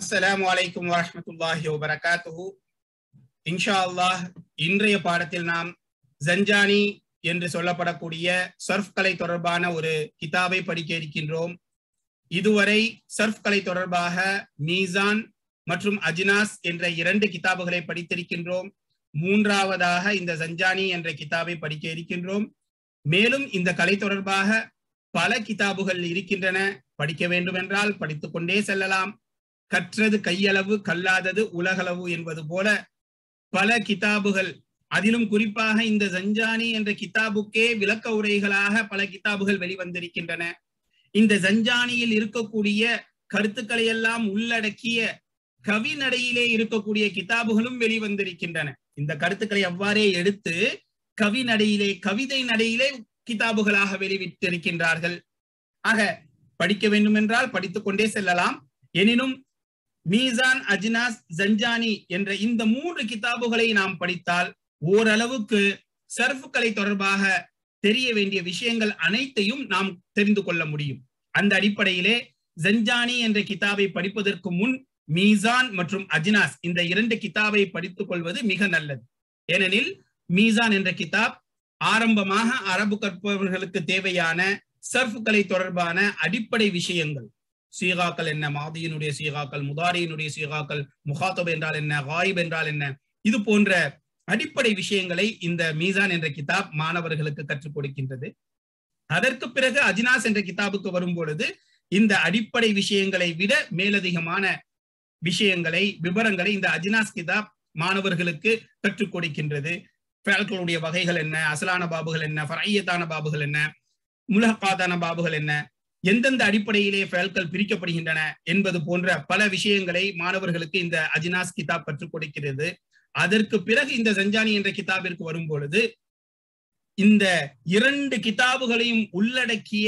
அஸ்ஸலாமு அலைக்கும் வரஹ்மத்துல்லாஹி வபரகாத்துஹு இன்ஷா அல்லாஹ் இன்றைய பாடத்தில் நாம் ஜஞ்சானி என்று சொல்லப்படக்கூடிய சர்ஃப் கலை தொடர்பான ஒரு கிதாபை படிக்க இருக்கின்றோம் இதுவரை சர்ஃப் கலை தொடர்பாக மீசான் மற்றும் அஜினாஸ் என்ற இரண்டு கிதாபுகளை படித்திருக்கின்றோம் மூன்றாவதாக இந்த ஜஞ்சானி என்ற கிதாபை படிக்க இருக்கின்றோம் மேலும் இந்த கலை தொடர்பாக பல கிதாபுகள் இருக்கின்றன படிக்க வேண்டும் என்றால் படித்துக் கொண்டே செல்லலாம் கற்றது கையளவு கல்லாதது உலகளவு என்பது போல பல கிதாபுகள் அதிலும் குறிப்பாக இந்த ஜஞ்சானி என்ற கிதாபுக்கே விளக்க உரைகளாக பல கிதாபுகள் வெளிவந்திருக்கின்றன இந்த ஜஞ்சானியில் இருக்கக்கூடிய கருத்துக்களை எல்லாம் உள்ளடக்கிய கவிநடையிலே இருக்கக்கூடிய கிதாபுகளும் வெளிவந்திருக்கின்றன இந்த கருத்துக்களை அவ்வாறே எடுத்து கவிநடையிலே கவிதை நடையிலே கிதாபுகளாக வெளிவிட்டிருக்கின்றார்கள் ஆக படிக்க வேண்டும் என்றால் படித்துக் கொண்டே செல்லலாம் எனினும் மீசான் அஜினாஸ் ஜஞ்சானி என்ற இந்த மூன்று கிதாபுகளை நாம் படித்தால் ஓரளவுக்கு சர்ஃபுக்களை தொடர்பாக தெரிய வேண்டிய விஷயங்கள் அனைத்தையும் நாம் தெரிந்து கொள்ள முடியும் அந்த அடிப்படையிலே ஜஞ்சானி என்ற கிதாபை படிப்பதற்கு முன் மீசான் மற்றும் அஜினாஸ் இந்த இரண்டு கிதாபை படித்துக் கொள்வது மிக நல்லது ஏனெனில் மீசான் என்ற கிதாப் ஆரம்பமாக அரபு கற்பவர்களுக்கு தேவையான சர்ஃபுக்களை தொடர்பான அடிப்படை விஷயங்கள் சீகாக்கள் என்ன மாதியினுடைய சீகாக்கள் முதாரியினுடைய சீகாக்கள் முகாத்தப் என்றால் என்ன காயிப் என்றால் என்ன இது போன்ற அடிப்படை விஷயங்களை இந்த மீசான் என்ற கிதாப் மாணவர்களுக்கு கற்றுக் கொடுக்கின்றது அதற்கு பிறகு அஜினாஸ் என்ற கிதாபுக்கு வரும் பொழுது இந்த அடிப்படை விஷயங்களை விட மேலதிகமான விஷயங்களை விவரங்களை இந்த அஜினாஸ் கிதாப் மாணவர்களுக்கு கற்றுக் கொடுக்கின்றது ஃபேல்களுடைய வகைகள் என்ன அசலான பாபுகள் என்ன ஃபரையத்தான பாபுகள் என்ன முலஹாத்தான பாபுகள் என்ன எந்தெந்த அடிப்படையிலே ஃபேல்கள் பிரிக்கப்படுகின்றன என்பது போன்ற பல விஷயங்களை மாணவர்களுக்கு இந்த அஜினாஸ் கிதாப் கற்றுக் கொடுக்கிறது அதற்கு பிறகு இந்த ஜஞ்சானி என்ற கிதாபிற்கு வரும் பொழுது இந்த இரண்டு கிதாபுகளையும் உள்ளடக்கிய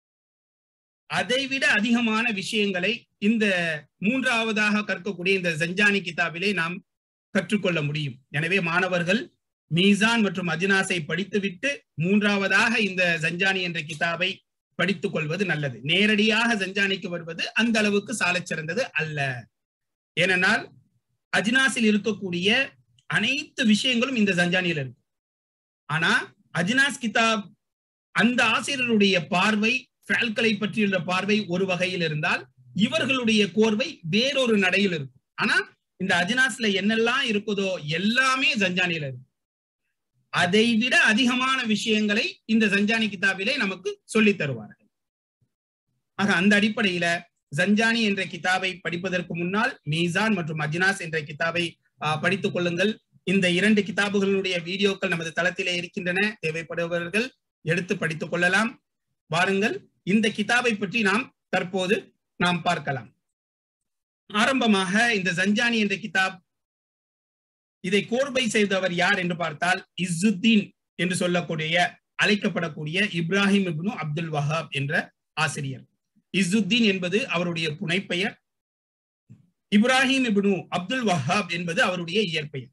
அதைவிட அதிகமான விஷயங்களை இந்த மூன்றாவதாக கற்கக்கூடிய இந்த ஜஞ்சானி கிதாபிலே நாம் கற்றுக்கொள்ள முடியும் எனவே மாணவர்கள் மீசான் மற்றும் அஜினாஸை படித்துவிட்டு மூன்றாவதாக இந்த ஜஞ்சானி என்ற கிதாபை படித்துக் கொள்வது நல்லது நேரடியாக ஜஞ்சானிக்கு வருவது அந்த அளவுக்கு சாலச் சிறந்தது அல்ல ஏனென்றால் அஜினாஸில் இருக்கக்கூடிய அனைத்து விஷயங்களும் இந்த ஜஞ்சானியில் இருக்கு ஆனா அஜினாஸ் கிதாப் அந்த ஆசிரியருடைய பார்வை ஃபேல்களை பற்றியுள்ள பார்வை ஒரு வகையில் இருந்தால் இவர்களுடைய கோர்வை வேறொரு நடையில் இருக்கும் ஆனா இந்த அஜினாஸ்ல என்னெல்லாம் இருக்குதோ எல்லாமே ஜஞ்சானியில இருக்கு அதை விட அதிகமான விஷயங்களை இந்த ஜஞ்சானி கிதாபிலே நமக்கு சொல்லித் தருவார்கள் ஆக அந்த அடிப்படையில ஜஞ்சானி என்ற கிதாபை படிப்பதற்கு முன்னால் மீசான் மற்றும் அஜினாஸ் என்ற கிதாபை படித்துக் கொள்ளுங்கள் இந்த இரண்டு கிதாபுகளுடைய வீடியோக்கள் நமது தளத்திலே இருக்கின்றன தேவைப்படுபவர்கள் எடுத்து படித்துக் கொள்ளலாம் வாருங்கள் இந்த கிதாபை பற்றி நாம் தற்போது நாம் பார்க்கலாம் ஆரம்பமாக இந்த ஜஞ்சானி என்ற கிதாப் இதை கோர்பை செய்தவர் யார் என்று பார்த்தால் இசுத்தீன் என்று சொல்லக்கூடிய அழைக்கப்படக்கூடிய இப்ராஹிம் இப்னு அப்துல் வஹாப் என்ற ஆசிரியர் இசுத்தீன் என்பது அவருடைய புனைப்பெயர் இப்ராஹிம் இப்னு அப்துல் வஹாப் என்பது அவருடைய இயற்பெயர்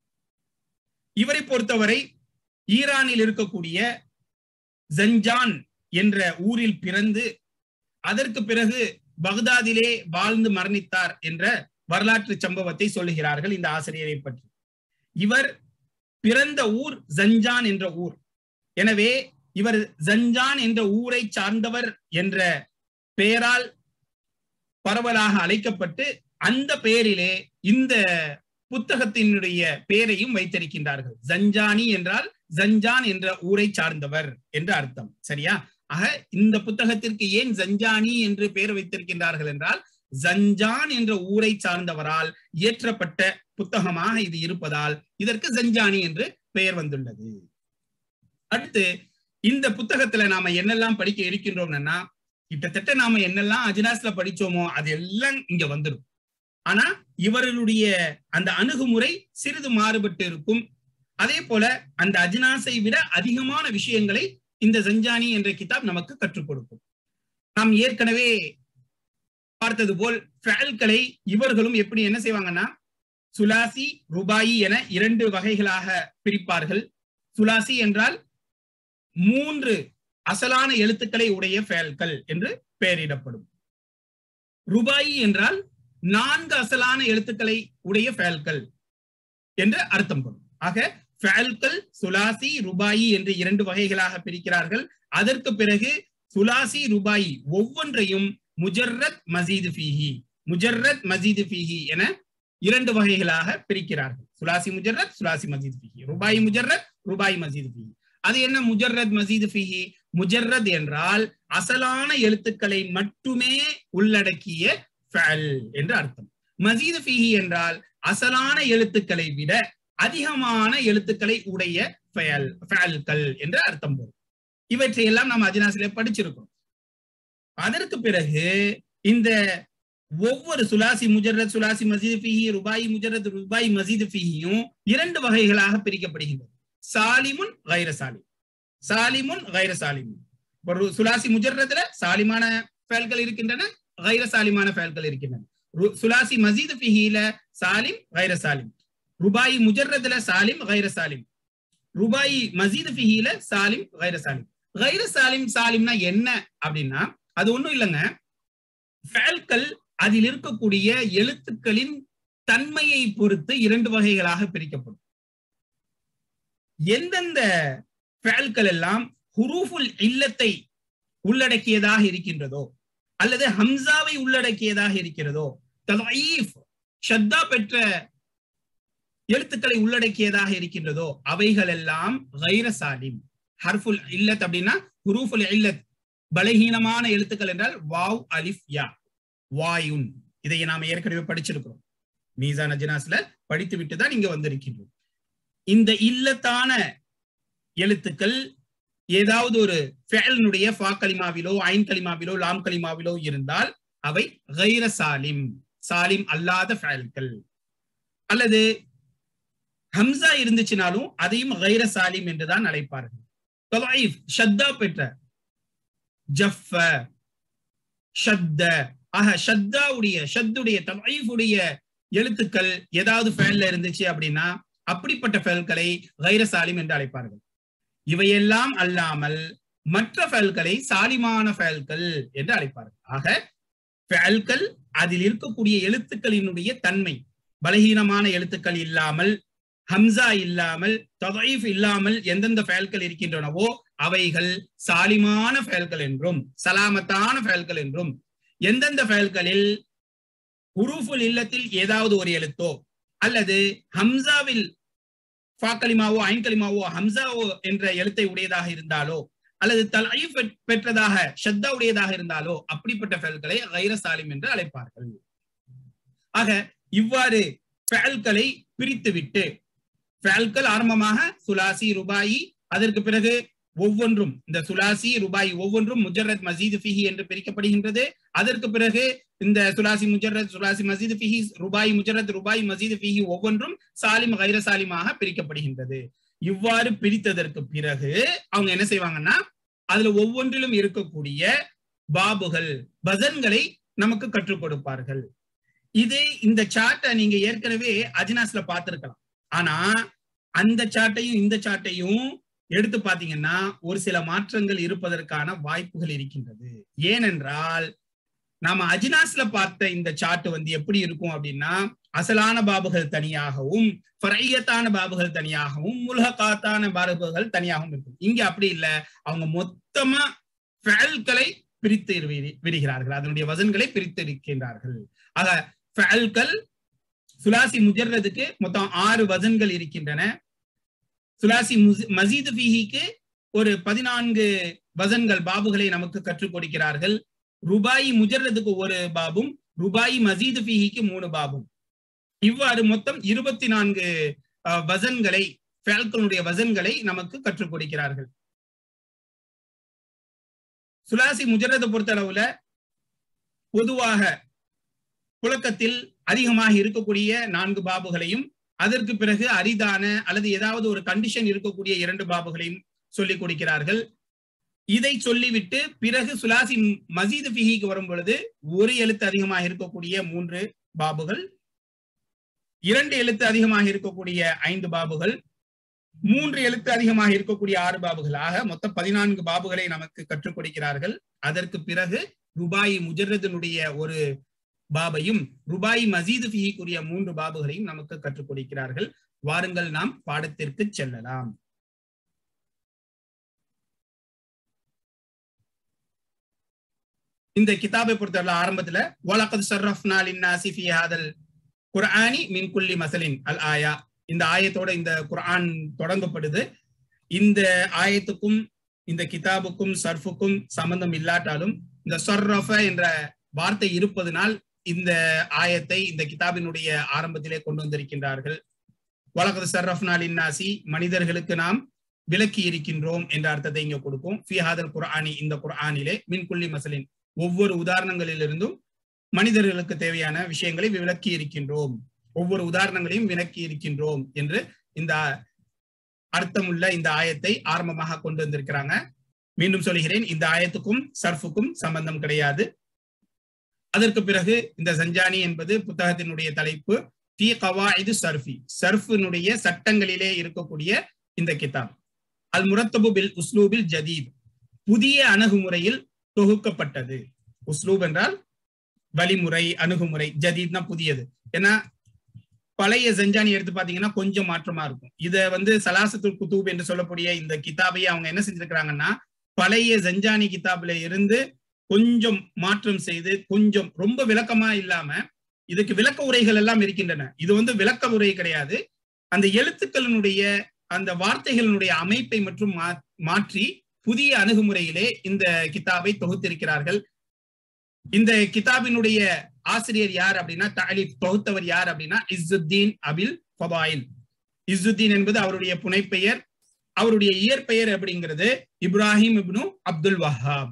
இவரை பொறுத்தவரை ஈரானில் இருக்கக்கூடிய ஜஞ்சான் என்ற ஊரில் பிறந்து அதற்கு பிறகு பக்தாதிலே வாழ்ந்து மரணித்தார் என்ற வரலாற்று சம்பவத்தை சொல்லுகிறார்கள் இந்த ஆசிரியரை பற்றி இவர் பிறந்த ஊர் ஜஞ்சான் என்ற ஊர் எனவே இவர் ஜஞ்சான் என்ற ஊரை சார்ந்தவர் என்ற பெயரால் பரவலாக அழைக்கப்பட்டு அந்த பெயரிலே இந்த புத்தகத்தினுடைய பெயரையும் வைத்திருக்கின்றார்கள் ஜஞ்சானி என்றால் ஜஞ்சான் என்ற ஊரை சார்ந்தவர் என்று அர்த்தம் சரியா ஆக இந்த புத்தகத்திற்கு ஏன் ஜஞ்சானி என்று பெயர் வைத்திருக்கின்றார்கள் என்றால் ஜஞ்சான் என்ற ஊரை சார்ந்தவரால் இயற்றப்பட்ட புத்தகமாக இது இருப்பதால் இதற்கு ஜஞ்சானி என்று பெயர் வந்துள்ளது அடுத்து இந்த புத்தகத்துல நாம என்னெல்லாம் படிக்க இருக்கின்றோம்னா கிட்டத்தட்ட நாம என்னெல்லாம் அஜினாஸ்ல படிச்சோமோ அது எல்லாம் இங்க வந்துடும் ஆனா இவர்களுடைய அந்த அணுகுமுறை சிறிது மாறுபட்டு இருக்கும் அதே போல அந்த அஜினாஸை விட அதிகமான விஷயங்களை இந்த ஜஞ்சானி என்ற கிதாப் நமக்கு கற்றுக் கொடுக்கும் நாம் ஏற்கனவே பார்த்தது போல் ஃபேல்களை இவர்களும் எப்படி என்ன செய்வாங்கன்னா சுலாசி ருபாயி என இரண்டு வகைகளாக பிரிப்பார்கள் சுலாசி என்றால் மூன்று அசலான எழுத்துக்களை உடைய ஃபேல்கள் என்று பெயரிடப்படும் ருபாயி என்றால் நான்கு அசலான எழுத்துக்களை உடைய ஃபேல்கள் என்று அர்த்தம் கொள்ளும் ஆக ஃபேல்கள் சுலாசி ருபாயி என்று இரண்டு வகைகளாக பிரிக்கிறார்கள் அதற்கு பிறகு சுலாசி ருபாயி ஒவ்வொன்றையும் முஜர்ரத் மசீது ஃபீஹி முஜர்ரத் மசீது ஃபீஹி என இரண்டு வகைகளாக பிரிக்கிறார்கள் சுலாசி முஜர்ரத் சுலாசி மசீது ஃபீஹி ருபாய் முஜர்ரத் ருபாய் மசீது ஃபீஹி அது என்ன முஜர்ரத் மசீது ஃபீஹி முஜர்ரத் என்றால் அசலான எழுத்துக்களை மட்டுமே உள்ளடக்கிய ஃபேல் என்று அர்த்தம் மசீது ஃபீஹி என்றால் அசலான எழுத்துக்களை விட அதிகமான எழுத்துக்களை உடைய ஃபேல்கள் என்று அர்த்தம் போகும் இவற்றையெல்லாம் நாம் அஜினாசிலே படிச்சிருக்கோம் அதற்கு பிறகு இந்த ஒவ்வொரு சுலாசி முஜர்ரத் சுலாசி மசீது ஃபிஹி ருபாய் முஜர்ரத் ருபாய் மசீது ஃபிஹியும் இரண்டு வகைகளாக பிரிக்கப்படுகின்றது சாலிமுன் கைர சாலிம் சாலிமுன் கைர சாலிமுன் ஒரு சுலாசி முஜர்ரத்ல சாலிமான ஃபேல்கள் இருக்கின்றன கைர சாலிமான ஃபேல்கள் இருக்கின்றன சுலாசி மசீது ஃபிஹில சாலிம் கைர சாலிம் ருபாய் முஜர்ரத்ல சாலிம் கைர சாலிம் ருபாய் மசீது ஃபிஹில சாலிம் கைர சாலிம் கைர சாலிம் சாலிம்னா என்ன அப்படின்னா அது ஒண்ணும் இல்லைங்க ஃபேல்கள் அதில் இருக்கக்கூடிய எழுத்துக்களின் தன்மையை பொறுத்து இரண்டு வகைகளாக பிரிக்கப்படும் எந்தெந்த ஃபேல்கள் எல்லாம் ஹுரூஃபுல் இல்லத்தை உள்ளடக்கியதாக இருக்கின்றதோ அல்லது ஹம்சாவை உள்ளடக்கியதாக இருக்கிறதோ தலீஃப் ஷத்தா பெற்ற எழுத்துக்களை உள்ளடக்கியதாக இருக்கின்றதோ அவைகள் எல்லாம் கைர சாலிம் ஹர்ஃபுல் இல்லத் அப்படின்னா ஹுரூஃபுல் இல்லத் பலகீனமான எழுத்துக்கள் என்றால் வாவ் அலிஃப் யா வாயுன் இதை நாம ஏற்கனவே படிச்சிருக்கிறோம் மீசான் அஜினாஸ்ல படித்து விட்டு தான் இங்க வந்திருக்கின்றோம் இந்த இல்லத்தான எழுத்துக்கள் ஏதாவது ஒரு ஃபேலனுடைய ஃபா கலிமாவிலோ ஐன் கலிமாவிலோ லாம் கலிமாவிலோ இருந்தால் அவை கைர சாலிம் சாலிம் அல்லாத ஃபேல்கள் அல்லது ஹம்சா இருந்துச்சுனாலும் அதையும் கைர சாலிம் என்றுதான் அழைப்பார்கள் ஷத்தா பெற்ற ஜஃப ஷத்த ஆக ஷத்தாவுடைய ஷத்துடைய தலைஃபுடைய எழுத்துக்கள் ஏதாவது ஃபேல்ல இருந்துச்சு அப்படின்னா அப்படிப்பட்ட ஃபேல்களை கைர சாலிம் என்று அழைப்பார்கள் இவையெல்லாம் அல்லாமல் மற்ற ஃபேல்களை சாலிமான ஃபேல்கள் என்று அழைப்பார்கள் ஆக ஃபேல்கள் அதில் இருக்கக்கூடிய எழுத்துக்களினுடைய தன்மை பலகீனமான எழுத்துக்கள் இல்லாமல் ஹம்சா இல்லாமல் தொகைஃப் இல்லாமல் எந்தெந்த ஃபேல்கள் இருக்கின்றனவோ அவைகள் சாலிமான ஃபேல்கள் என்றும் சலாமத்தான ஃபேல்கள் என்றும் எந்தெந்த ஃபேல்களில் உருஃபுல் இல்லத்தில் ஏதாவது ஒரு எழுத்தோ அல்லது ஹம்சாவில் ஃபாக்கலிமாவோ ஐன்கலிமாவோ ஹம்சாவோ என்ற எழுத்தை உடையதாக இருந்தாலோ அல்லது தலைஃப் பெற்றதாக ஷத்தா உடையதாக இருந்தாலோ அப்படிப்பட்ட ஃபேல்களை கைர சாலிம் என்று அழைப்பார்கள் ஆக இவ்வாறு ஃபேல்களை பிரித்துவிட்டு ஃபேல்கள் ஆரம்பமாக சுலாசி ருபாயி அதற்கு பிறகு ஒவ்வொன்றும் இந்த சுலாசி ருபாய் ஒவ்வொன்றும் முஜர்ரத் மசீது ஃபிஹி என்று பிரிக்கப்படுகின்றது அதற்கு பிறகு இந்த சுலாசி முஜர்ரத் சுலாசி மசீது ஃபிஹி ருபாய் முஜர்ரத் ருபாய் மசீது ஃபிஹி ஒவ்வொன்றும் சாலிம் கைர சாலிமாக பிரிக்கப்படுகின்றது இவ்வாறு பிரித்ததற்கு பிறகு அவங்க என்ன செய்வாங்கன்னா அதுல ஒவ்வொன்றிலும் இருக்கக்கூடிய பாபுகள் பசன்களை நமக்கு கற்றுக் கொடுப்பார்கள் இது இந்த சார்ட்டை நீங்க ஏற்கனவே அஜினாஸ்ல பார்த்திருக்கலாம் ஆனா அந்த சாட்டையும் இந்த சாட்டையும் எடுத்து பாத்தீங்கன்னா ஒரு சில மாற்றங்கள் இருப்பதற்கான வாய்ப்புகள் இருக்கின்றது ஏனென்றால் நாம அஜினாஸ்ல பார்த்த இந்த சாட்டு வந்து எப்படி இருக்கும் அப்படின்னா அசலான பாபுகள் தனியாகவும் ஃபரையத்தான பாபுகள் தனியாகவும் முல்ஹகாத்தான பாபுகள் தனியாகவும் இருக்கும் இங்க அப்படி இல்லை அவங்க மொத்தமா ஃபேல்களை பிரித்து விடுகிறார்கள் அதனுடைய வசன்களை பிரித்து இருக்கின்றார்கள் ஆக ஃபேல்கள் சுலாசி முஜர்ரதுக்கு மொத்தம் ஆறு வசன்கள் இருக்கின்றன சுலாசி மசீது ஃபிஹிக்கு ஒரு பதினான்கு வசன்கள் பாபுகளை நமக்கு கற்றுக் கொடுக்கிறார்கள் ருபாய் முஜர்ரதுக்கு ஒரு பாபும் ருபாய் மசீது ஃபிஹிக்கு மூணு பாபும் இவ்வாறு மொத்தம் இருபத்தி நான்கு வசன்களை ஃபேல்கனுடைய வசன்களை நமக்கு கற்றுக் கொடுக்கிறார்கள் சுலாசி முஜரதை பொறுத்த அளவுல பொதுவாக புழக்கத்தில் அதிகமாக இருக்கக்கூடிய நான்கு பாபுகளையும் அதற்கு பிறகு அரிதான அல்லது ஏதாவது ஒரு கண்டிஷன் இருக்கக்கூடிய இரண்டு பாபுகளையும் சொல்லிக் கொடுக்கிறார்கள் இதை சொல்லிவிட்டு பிறகு சுலாசி மசீது பிஹிக்கு வரும் பொழுது ஒரு எழுத்து அதிகமாக இருக்கக்கூடிய மூன்று பாபுகள் இரண்டு எழுத்து அதிகமாக இருக்கக்கூடிய ஐந்து பாபுகள் மூன்று எழுத்து அதிகமாக இருக்கக்கூடிய ஆறு பாபுகளாக மொத்தம் பதினான்கு பாபுகளை நமக்கு கற்றுக் கொடுக்கிறார்கள் அதற்கு பிறகு ருபாய் முஜர்ரதனுடைய ஒரு பாபையும் ருபாய் மசீது ஃபிஹிக்குரிய மூன்று பாபுகளையும் நமக்கு கற்றுக் கொடுக்கிறார்கள் வாருங்கள் நாம் பாடத்திற்கு செல்லலாம் இந்த கிதாபை பொறுத்தவரை ஆரம்பத்துல வலகத் சர்ரஃப்னா லின்னாசி ஃபி ஹாதல் குர்ஆனி மின் குல்லி மசலின் அல் ஆயா இந்த ஆயத்தோட இந்த குர்ஆன் தொடங்கப்படுது இந்த ஆயத்துக்கும் இந்த கிதாபுக்கும் சர்ஃபுக்கும் சம்பந்தம் இல்லாட்டாலும் இந்த சர்ரஃப என்ற வார்த்தை இருப்பதனால் இந்த ஆயத்தை இந்த கிதாபினுடைய ஆரம்பத்திலே கொண்டு வந்திருக்கின்றார்கள் வலகது சர்ரஃப்னா லின்னாசி மனிதர்களுக்கு நாம் விலக்கி இருக்கின்றோம் என்ற அர்த்தத்தை இங்க கொடுக்கும் ஃபிஹாதல் குர்ஆனி இந்த குர்ஆனிலே மின் குல்லி மசலின் ஒவ்வொரு உதாரணங்களிலிருந்தும் மனிதர்களுக்கு தேவையான விஷயங்களை விளக்கி இருக்கின்றோம் ஒவ்வொரு உதாரணங்களையும் விளக்கி இருக்கின்றோம் என்று இந்த அர்த்தமுள்ள இந்த ஆயத்தை ஆரம்பமாக கொண்டு வந்திருக்கிறாங்க மீண்டும் சொல்கிறேன் இந்த ஆயத்துக்கும் சர்ஃபுக்கும் சம்பந்தம் கிடையாது அதற்கு பிறகு இந்த சஞ்சானி என்பது புத்தகத்தினுடைய தலைப்பு டி கவாயிது சர்ஃபி சர்ஃபினுடைய சட்டங்களிலே இருக்கக்கூடிய இந்த கிதாப் அல் முரத்தபு பில் உஸ்லூபில் ஜதீத் புதிய அணுகுமுறையில் தொகுக்கப்பட்டது உஸ்லூப் என்றால் வழிமுறை அணுகுமுறை ஜதீத்னா புதியது ஏன்னா பழைய செஞ்சானி எடுத்து பாத்தீங்கன்னா கொஞ்சம் மாற்றமா இருக்கும் இத வந்து சலாசத்துல் குத்தூப் என்று சொல்லக்கூடிய இந்த கிதாபையை அவங்க என்ன செஞ்சிருக்கிறாங்கன்னா பழைய செஞ்சானி கிதாப்ல இருந்து கொஞ்சம் மாற்றம் செய்து கொஞ்சம் ரொம்ப விளக்கமா இல்லாம இதுக்கு விளக்க உரைகள் எல்லாம் இருக்கின்றன இது வந்து விளக்க உரை கிடையாது அந்த எழுத்துக்களினுடைய அந்த வார்த்தைகளினுடைய அமைப்பை மற்றும் மாற்றி புதிய அணுகுமுறையிலே இந்த கிதாபை தொகுத்திருக்கிறார்கள் இந்த கிதாபினுடைய ஆசிரியர் யார் அப்படின்னா தாலிப் தொகுத்தவர் யார் அப்படின்னா இஸ்ஸுத்தீன் அபில் ஃபபாயில் இஸ்ஸுத்தீன் என்பது அவருடைய புனைப்பெயர் அவருடைய இயற்பெயர் அப்படிங்கிறது இப்ராஹிம் இப்னு அப்துல் வஹாப்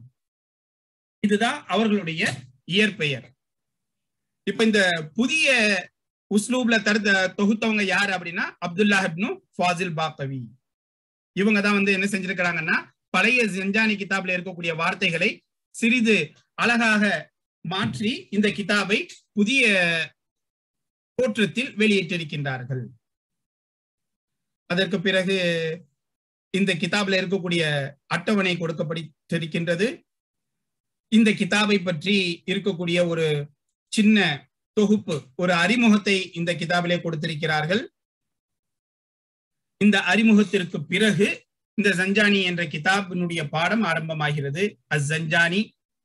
இதுதான் அவர்களுடைய இயற்பெயர் இப்ப இந்த புதிய உஸ்லூப்ல தருத்த தொகுத்தவங்க யார் அப்படின்னா அப்துல்லா இப்னு ஃபாசில் பாக்கவி இவங்க தான் வந்து என்ன செஞ்சிருக்கிறாங்கன்னா பழைய ஜெஞ்சானி கிதாப்ல இருக்கக்கூடிய வார்த்தைகளை சிறிது அழகாக மாற்றி இந்த கிதாபை புதிய தோற்றத்தில் வெளியிட்டிருக்கின்றார்கள் அதற்கு பிறகு இந்த கிதாப்ல இருக்கக்கூடிய அட்டவணை கொடுக்கப்பட்டிருக்கின்றது இந்த கிதாபை பற்றி இருக்கக்கூடிய ஒரு சின்ன தொகுப்பு ஒரு அறிமுகத்தை இந்த கிதாபிலே கொடுத்திருக்கிறார்கள் இந்த அறிமுகத்திற்கு பிறகு இந்த சஞ்சானி என்ற கிதாபினுடைய பாடம் ஆரம்பமாகிறது அஸ் சஞ்சானி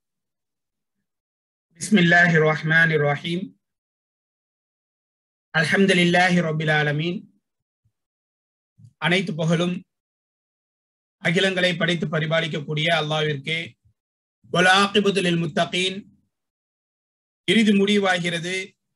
பிஸ்மில்லாஹி ரஹ்மான் ரஹீம் அல்ஹம்துலில்லாஹி ரபில் ஆலமீன் அனைத்து புகழும் அகிலங்களை படைத்து பரிபாலிக்கக்கூடிய அல்லாவிற்கே வலாக்கிபுதலில் முத்தகீன் இறுதி முடிவாகிறது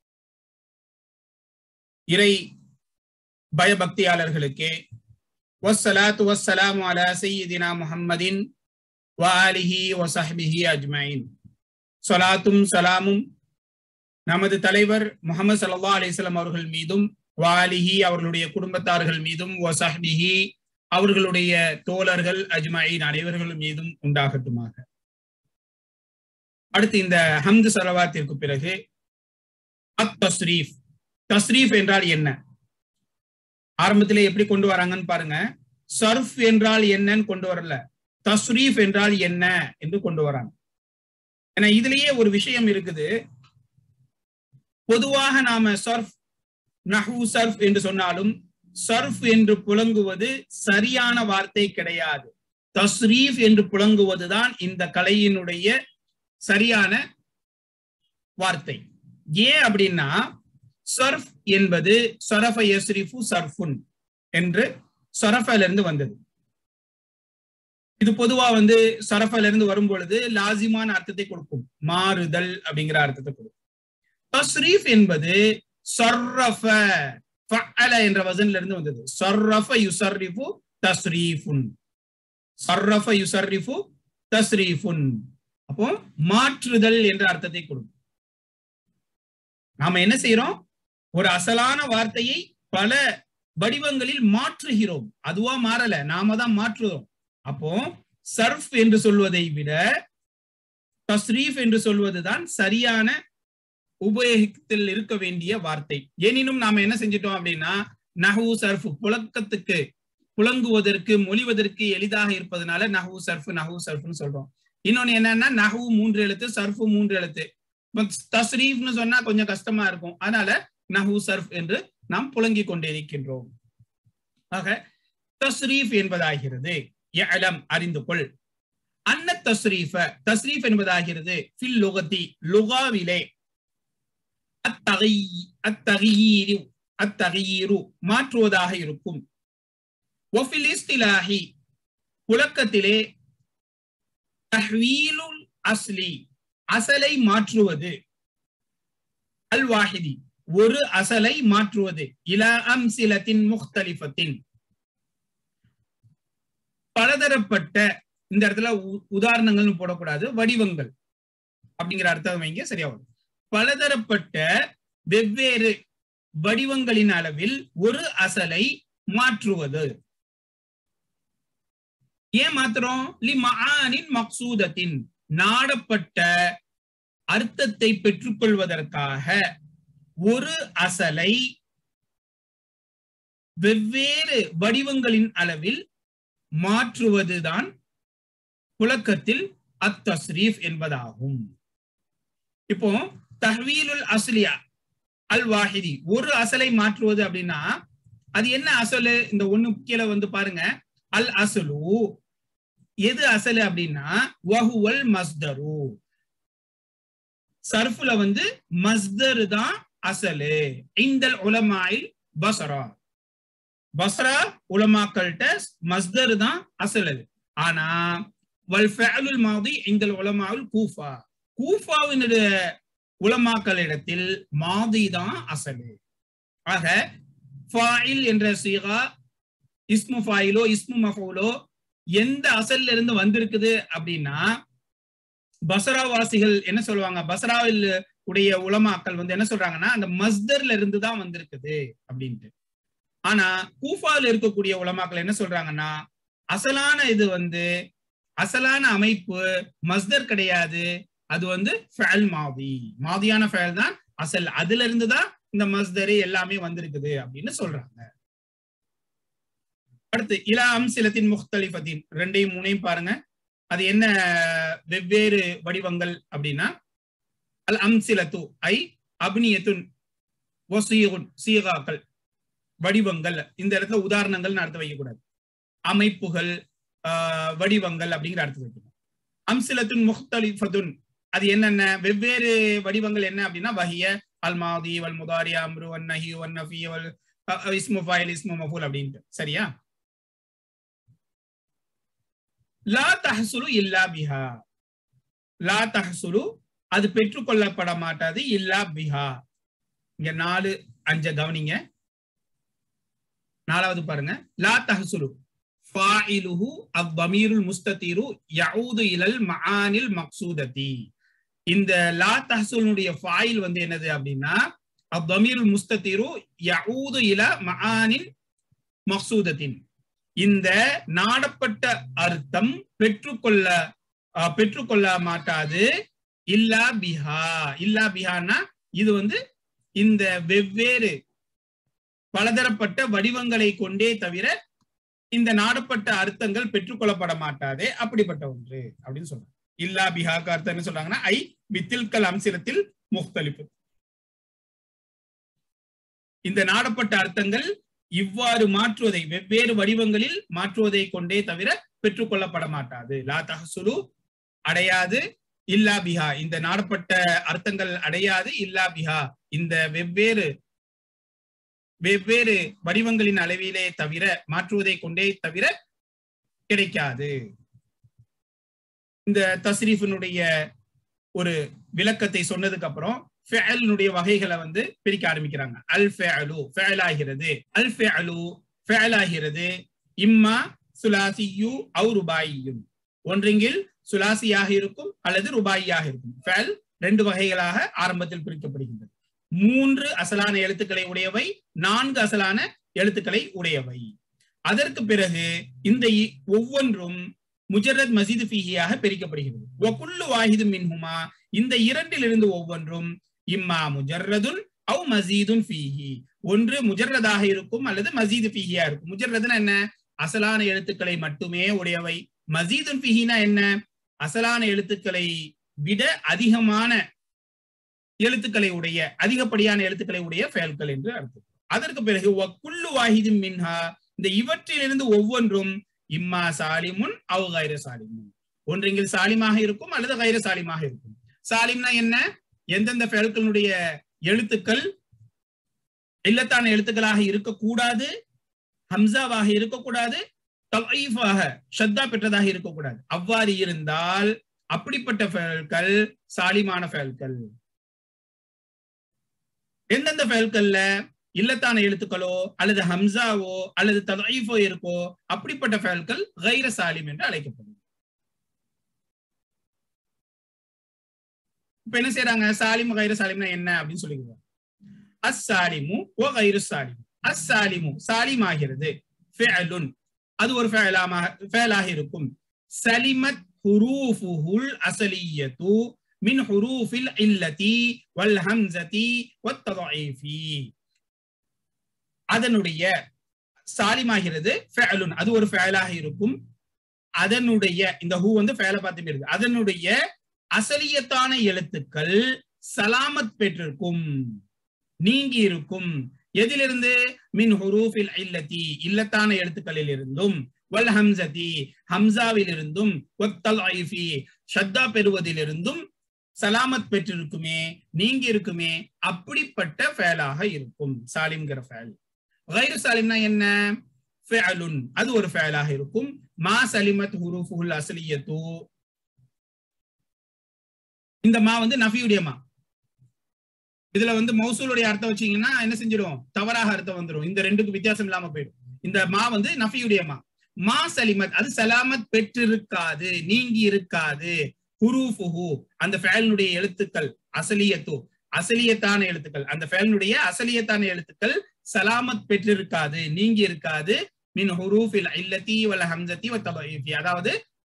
இறை பயபக்தியாளர்களுக்கே வஸ்ஸலாத்து வஸ்ஸலாமு அலா சையதினா முஹம்மதின் வஆலிஹி வஸஹ்பிஹி அஜ்மஈன் ஸலாத்தும் சலாமும் நமது தலைவர் முகமது ஸல்லல்லாஹு அலைஹி வஸல்லம் அவர்கள் மீதும் வாலிஹி அவர்களுடைய குடும்பத்தார்கள் மீதும் வஸஹ்பிஹி அவர்களுடைய தோழர்கள் அஜ்மஈன் அனைவர்கள் மீதும் உண்டாகட்டுமாக அடுத்து இந்த ஹம்து சலவாத்திற்கு பிறகு அத் தஸ்ரீஃப் தஸ்ரீஃப் என்றால் என்ன ஆரம்பத்திலே எப்படி கொண்டு வராங்கன்னு பாருங்க சர்ஃப் என்றால் என்னன்னு கொண்டு வரல தஸ்ரீஃப் என்றால் என்ன என்று கொண்டு வராங்க ஏன்னா இதுலயே ஒரு விஷயம் இருக்குது பொதுவாக நாம சர்ஃப் நஹு சர்ஃப் என்று சொன்னாலும் சர்ஃப் என்று புழங்குவது சரியான வார்த்தை கிடையாது தஸ்ரீஃப் என்று புழங்குவதுதான் இந்த கலையினுடைய சரியான வார்த்தை ஏன் அப்படின்னா சர்ஃப் என்பது சரஃப யஸ்ரிஃபு சர்ஃபுன் என்று சரஃபல இருந்து வந்தது இது பொதுவா வந்து சரஃபல இருந்து வரும் பொழுது லாசிமான அர்த்தத்தை கொடுக்கும் மாறுதல் அப்படிங்கிற அர்த்தத்தை கொடுக்கும் தஸ்ரீஃப் என்பது சர்ரஃப ஃபஅல என்ற வசன்ல இருந்து வந்தது சர்ரஃப யுசர்ரிஃபு தஸ்ரீஃபுன் சர்ரஃப யுசர்ரிஃபு தஸ்ரீஃபுன் அப்போ மாற்றுதல் என்ற அர்த்தத்தை கொடுக்கும் நாம என்ன செய்யறோம் ஒரு அசலான வார்த்தையை பல வடிவங்களில் மாற்றுகிறோம் அதுவா மாறல நாம தான் மாற்றுறோம் அப்போ சர்ஃப் என்று சொல்வதை விட தஸ்ரீஃப் என்று சொல்வதுதான் சரியான உபயோகத்தில் இருக்க வேண்டிய வார்த்தை எனினும் நாம என்ன செஞ்சிட்டோம் அப்படின்னா நஹு சர்ஃப் புழக்கத்துக்கு புழங்குவதற்கு மொழிவதற்கு எளிதாக இருப்பதனால நஹு சர்ஃப் நஹு சர்ஃப்னு சொல்றோம் இன்னொன்னு என்னன்னா நஹு மூன்று எழுத்து சர்ஃபு மூன்று எழுத்து தஸ்ரீஃப்னு சொன்னா கொஞ்சம் கஷ்டமா இருக்கும் அதனால நஹு சர்ஃப் என்று நாம் புழங்கிக் கொண்டிருக்கின்றோம் ஆக தஸ்ரீஃப் என்பதாகிறது யஅலம் அறிந்து கொள் அன்ன தஸ்ரீஃப தஸ்ரீஃப் என்பதாகிறது ஃபில் லுகத்தி லுகாவிலே அத்தகை அத்தகையீரு அத்தகையீரு மாற்றுவதாக இருக்கும் ஒஃபில் இஸ்திலாஹி புழக்கத்திலே தஹ்வீலுல் அஸ்லி அசலை மாற்றுவது அல் வாஹிதி ஒரு அசலை மாற்றுவது இலா அம்சிலத்தின் முக்தலிஃபத்தின் பலதரப்பட்ட இந்த இடத்துல உதாரணங்கள்னு போடக்கூடாது வடிவங்கள் அப்படிங்கிற அர்த்தம் வைங்க சரியா வரும் பலதரப்பட்ட வெவ்வேறு வடிவங்களின் அளவில் ஒரு அசலை மாற்றுவது ஏன் மாத்திரம் லி மஆனின் மக்சூதத்தின் நாடப்பட்ட அர்த்தத்தை பெற்றுக்கொள்வதற்காக ஒரு அசலை வெவ்வேறு வடிவங்களின் அளவில் மாற்றுவதுதான் புழக்கத்தில் அத்தஸ்ரீஃப் என்பதாகும் இப்போ தஹ்வீலுல் அஸ்லியா அல் வாஹிதி ஒரு அசலை மாற்றுவது அப்படின்னா அது என்ன அசலு இந்த ஒண்ணு கீழே வந்து பாருங்க அல் அசலு எது அசலு அப்படின்னா வஹுவல் மஸ்தரு சர்ஃப்ல வந்து மஸ்தர் தான் அசலு இந்தல் உலமாயில் பசரா பஸ்ரா உலமாக்கள்கிட்ட மஸ்தர் தான் அசல் அது ஆனா வல் ஃபஅலுல் மாதி இந்தல் உலமாவில் கூஃபா கூஃபாவினுடைய உலமாக்களிடத்தில் மாதி தான் அசலு ஆக ஃபாயில் என்ற சீகா இஸ்மு ஃபாயிலோ இஸ்மு மஃபூலோ எந்த அசல்ல இருந்து வந்திருக்குது அப்படின்னா பசராவாசிகள் என்ன சொல்லுவாங்க பசராவில் உடைய உலமாக்கள் வந்து என்ன சொல்றாங்கன்னா அந்த மஸ்தர்ல இருந்து தான் வந்திருக்குது அப்படின்ட்டு ஆனா கூஃபாவில் இருக்கக்கூடிய உலமாக்கள் என்ன சொல்றாங்கன்னா அசலான இது வந்து அசலான அமைப்பு மஸ்தர் கிடையாது அது வந்து ஃபேல் மாதி மாதியான ஃபேல் தான் அசல் அதுல இருந்து தான் இந்த மஸ்தரு எல்லாமே வந்திருக்குது அப்படின்னு சொல்றாங்க அடுத்து இலா அம்சிலத்தின் முக்தலிஃபத்தின் ரெண்டையும் மூணையும் பாருங்க அது என்ன வெவ்வேறு வடிவங்கள் அப்படின்னா அல் அம்சிலத்து ஐ அபினியத்துன் ஒசீகுன் சீகாக்கள் வடிவங்கள் இந்த இடத்துல உதாரணங்கள் அர்த்தம் வைக்கக்கூடாது அமைப்புகள் வடிவங்கள் அப்படிங்கிற அர்த்தம் வைக்கணும் அம்சிலத்துன் முக்தலிஃபத்துன் அது என்னென்ன வெவ்வேறு வடிவங்கள் என்ன அப்படின்னா வஹிய அல் மாதி வல் முதாரி அம்ரு வன் நஹி வன் நஃபி வல் இஸ்மு ஃபைல் இஸ்மு மஃபூல் அப்படின்ட்டு சரியா லா தஹசுலு இல்லா பிஹா லா தஹசுலு அது பெற்றுக்கொள்ளப்பட மாட்டாது இல்லா பிஹா இங்க நாலு அஞ்ச கவனிங்க நாலாவது பாருங்க லா தஹசுலு ஃபாயிலுஹு அவ்வமீருல் முஸ்ததீரு யஊது இலல் மஆனில் மக்சூததி இந்த லா தஹசுலுடைய ஃபாயில் வந்து என்னது அப்படின்னா அவ்வமீருல் முஸ்ததீரு யஊது இல மஆனில் மக்சூதத்தின் இந்த நாடப்பட்ட அர்த்தம் பெற்றுக்கொள்ள பெற்றுக்கொள்ள மாட்டாது இல்லா பிஹா இல்லா பிஹான்னா இது வந்து இந்த வெவ்வேறு பலதரப்பட்ட வடிவங்களை கொண்டே தவிர இந்த நாடப்பட்ட அர்த்தங்கள் பெற்றுக்கொள்ளப்பட மாட்டாதே அப்படிப்பட்ட ஒன்று அப்படின்னு சொல்றாங்க இல்லா பிஹாக்கு அர்த்தம் என்ன சொல்றாங்கன்னா ஐ வித்தில்கல் அம்சிலத்தில் முக்தலிப்பு இந்த நாடப்பட்ட அர்த்தங்கள் இவ்வாறு மாற்றுவதை வெவ்வேறு வடிவங்களில் மாற்றுவதை கொண்டே தவிர பெற்றுக்கொள்ளப்பட மாட்டாது லா தஹசுலு அடையாது இல்லா பிஹா இந்த நாடப்பட்ட அர்த்தங்கள் அடையாது இல்லா பிஹா இந்த வெவ்வேறு வெவ்வேறு வடிவங்களின் அளவிலே தவிர மாற்றுவதை கொண்டே தவிர கிடைக்காது இந்த தஸ்ரீஃபினுடைய ஒரு விளக்கத்தை சொன்னதுக்கு அப்புறம் ஃபேலுடைய வகைகளை வந்து பிரிக்க ஆரம்பிக்கிறாங்க அல் ஃபேலு ஃபேலாகிறது அல் ஃபேலு ஃபேலாகிறது இம்மா சுலாசியு அவு ருபாயியும் ஒன்றிங்கில் சுலாசியாக இருக்கும் அல்லது ருபாயியாக இருக்கும் ஃபேல் ரெண்டு வகைகளாக ஆரம்பத்தில் பிரிக்கப்படுகின்றது மூன்று அசலான எழுத்துக்களை உடையவை நான்கு அசலான எழுத்துக்களை உடையவை அதற்கு பிறகு இந்த ஒவ்வொன்றும் முஜரத் மசீது ஃபீஹியாக பிரிக்கப்படுகிறது ஒக்குள்ளு வாஹிது மின்ஹுமா இந்த இரண்டிலிருந்து ஒவ்வொன்றும் இம்மா முஜர்ரதுன் அவ் மசீதுன் ஃபீஹி ஒன்று முஜர்ரதாக இருக்கும் அல்லது மசீது ஃபீஹியா இருக்கும் முஜர்ரதுன்னா என்ன அசலான எழுத்துக்களை மட்டுமே உடையவை மசீதுன் ஃபீஹினா என்ன அசலான எழுத்துக்களை விட அதிகமான எழுத்துக்களை உடைய அதிகப்படியான எழுத்துக்களை உடைய ஃபேல்கள் என்று அர்த்தம் அதற்கு பிறகு குல்லு வாஹிதின் மின்ஹா இந்த இவற்றிலிருந்து ஒவ்வொன்றும் இம்மா சாலிமுன் அவ் கைர சாலிமுன் ஒன்றிங்கில் சாலிமாக இருக்கும் அல்லது கைர சாலிமாக இருக்கும் சாலிம்னா என்ன எந்தெந்த ஃபேல்களுடைய எழுத்துக்கள் இல்லத்தான எழுத்துக்களாக இருக்கக்கூடாது ஹம்சாவாக இருக்கக்கூடாது தலைஃபாக ஷத்தா பெற்றதாக இருக்கக்கூடாது அவ்வாறு இருந்தால் அப்படிப்பட்ட ஃபேல்கள் சாலிமான ஃபேல்கள் எந்தெந்த ஃபேல்கள்ல இல்லத்தான எழுத்துக்களோ அல்லது ஹம்சாவோ அல்லது தலைஃபோ இருக்கோ அப்படிப்பட்ட ஃபேல்கள் கைர சாலிம் என்று அழைக்கப்படும் இப்ப என்ன செய்யறாங்க சாலிம் கைர சாலிம்னா என்ன அப்படின்னு சொல்லிக்கிறாங்க அஸ் சாலிமு ஓ கைரு சாலிம் அஸ் சாலிமு சாலிம் ஆகிறது ஃபேலுன் அது ஒரு ஃபேலாமாக ஃபேலாக இருக்கும் சலிமத் ஹுரூஃபுஹுல் அசலியத்து மின் ஹுரூஃபில் இல்லதி வல் ஹம்சதி வத்ததஈஃபி அதனுடைய சாலிமாகிறது ஃபேலுன் அது ஒரு ஃபேலாக இருக்கும் அதனுடைய இந்த ஹூ வந்து ஃபேல பார்த்து இருக்கு அதனுடைய அசலியத்தான எழுத்துக்கள் சலாமத் பெற்றிருக்கும் நீங்கி இருக்கும் எதிலிருந்து மின் ஹுரூஃபில் இல்லத்தி இல்லத்தான எழுத்துக்களில் இருந்தும் வல் ஹம்சதி ஹம்சாவில் இருந்தும் ஒத்தல் ஐஃபி ஷத்தா பெறுவதிலிருந்தும் சலாமத் பெற்றிருக்குமே நீங்கி இருக்குமே அப்படிப்பட்ட ஃபேலாக இருக்கும் சாலிம்ங்கிற ஃபேல் கைரு சாலிம்னா என்ன ஃபேலுன் அது ஒரு ஃபேலாக இருக்கும் மா சலிமத் ஹுரூஃபுல் அசலியத்து இந்த மா வந்து நஃபியுடைய மா இதுல வந்து மௌசூலுடைய அர்த்தம் வச்சீங்கன்னா என்ன செஞ்சிடும் தவறாக அர்த்தம் வந்துடும் இந்த ரெண்டுக்கு வித்தியாசம் இல்லாம போயிடும் இந்த மா வந்து நஃபியுடைய மா மா சலிமத் அது சலாமத் பெற்றிருக்காது நீங்கி இருக்காது ஹுரூஃபுஹு அந்த ஃபேலினுடைய எழுத்துக்கள் அசலியத்து அசலியத்தான எழுத்துக்கள் அந்த ஃபேலினுடைய அசலியத்தான எழுத்துக்கள் சலாமத் பெற்றிருக்காது நீங்கி இருக்காது மின் ஹுரூஃபில் இல்லத்தி வல ஹம்சத்தி வத்தபி அதாவது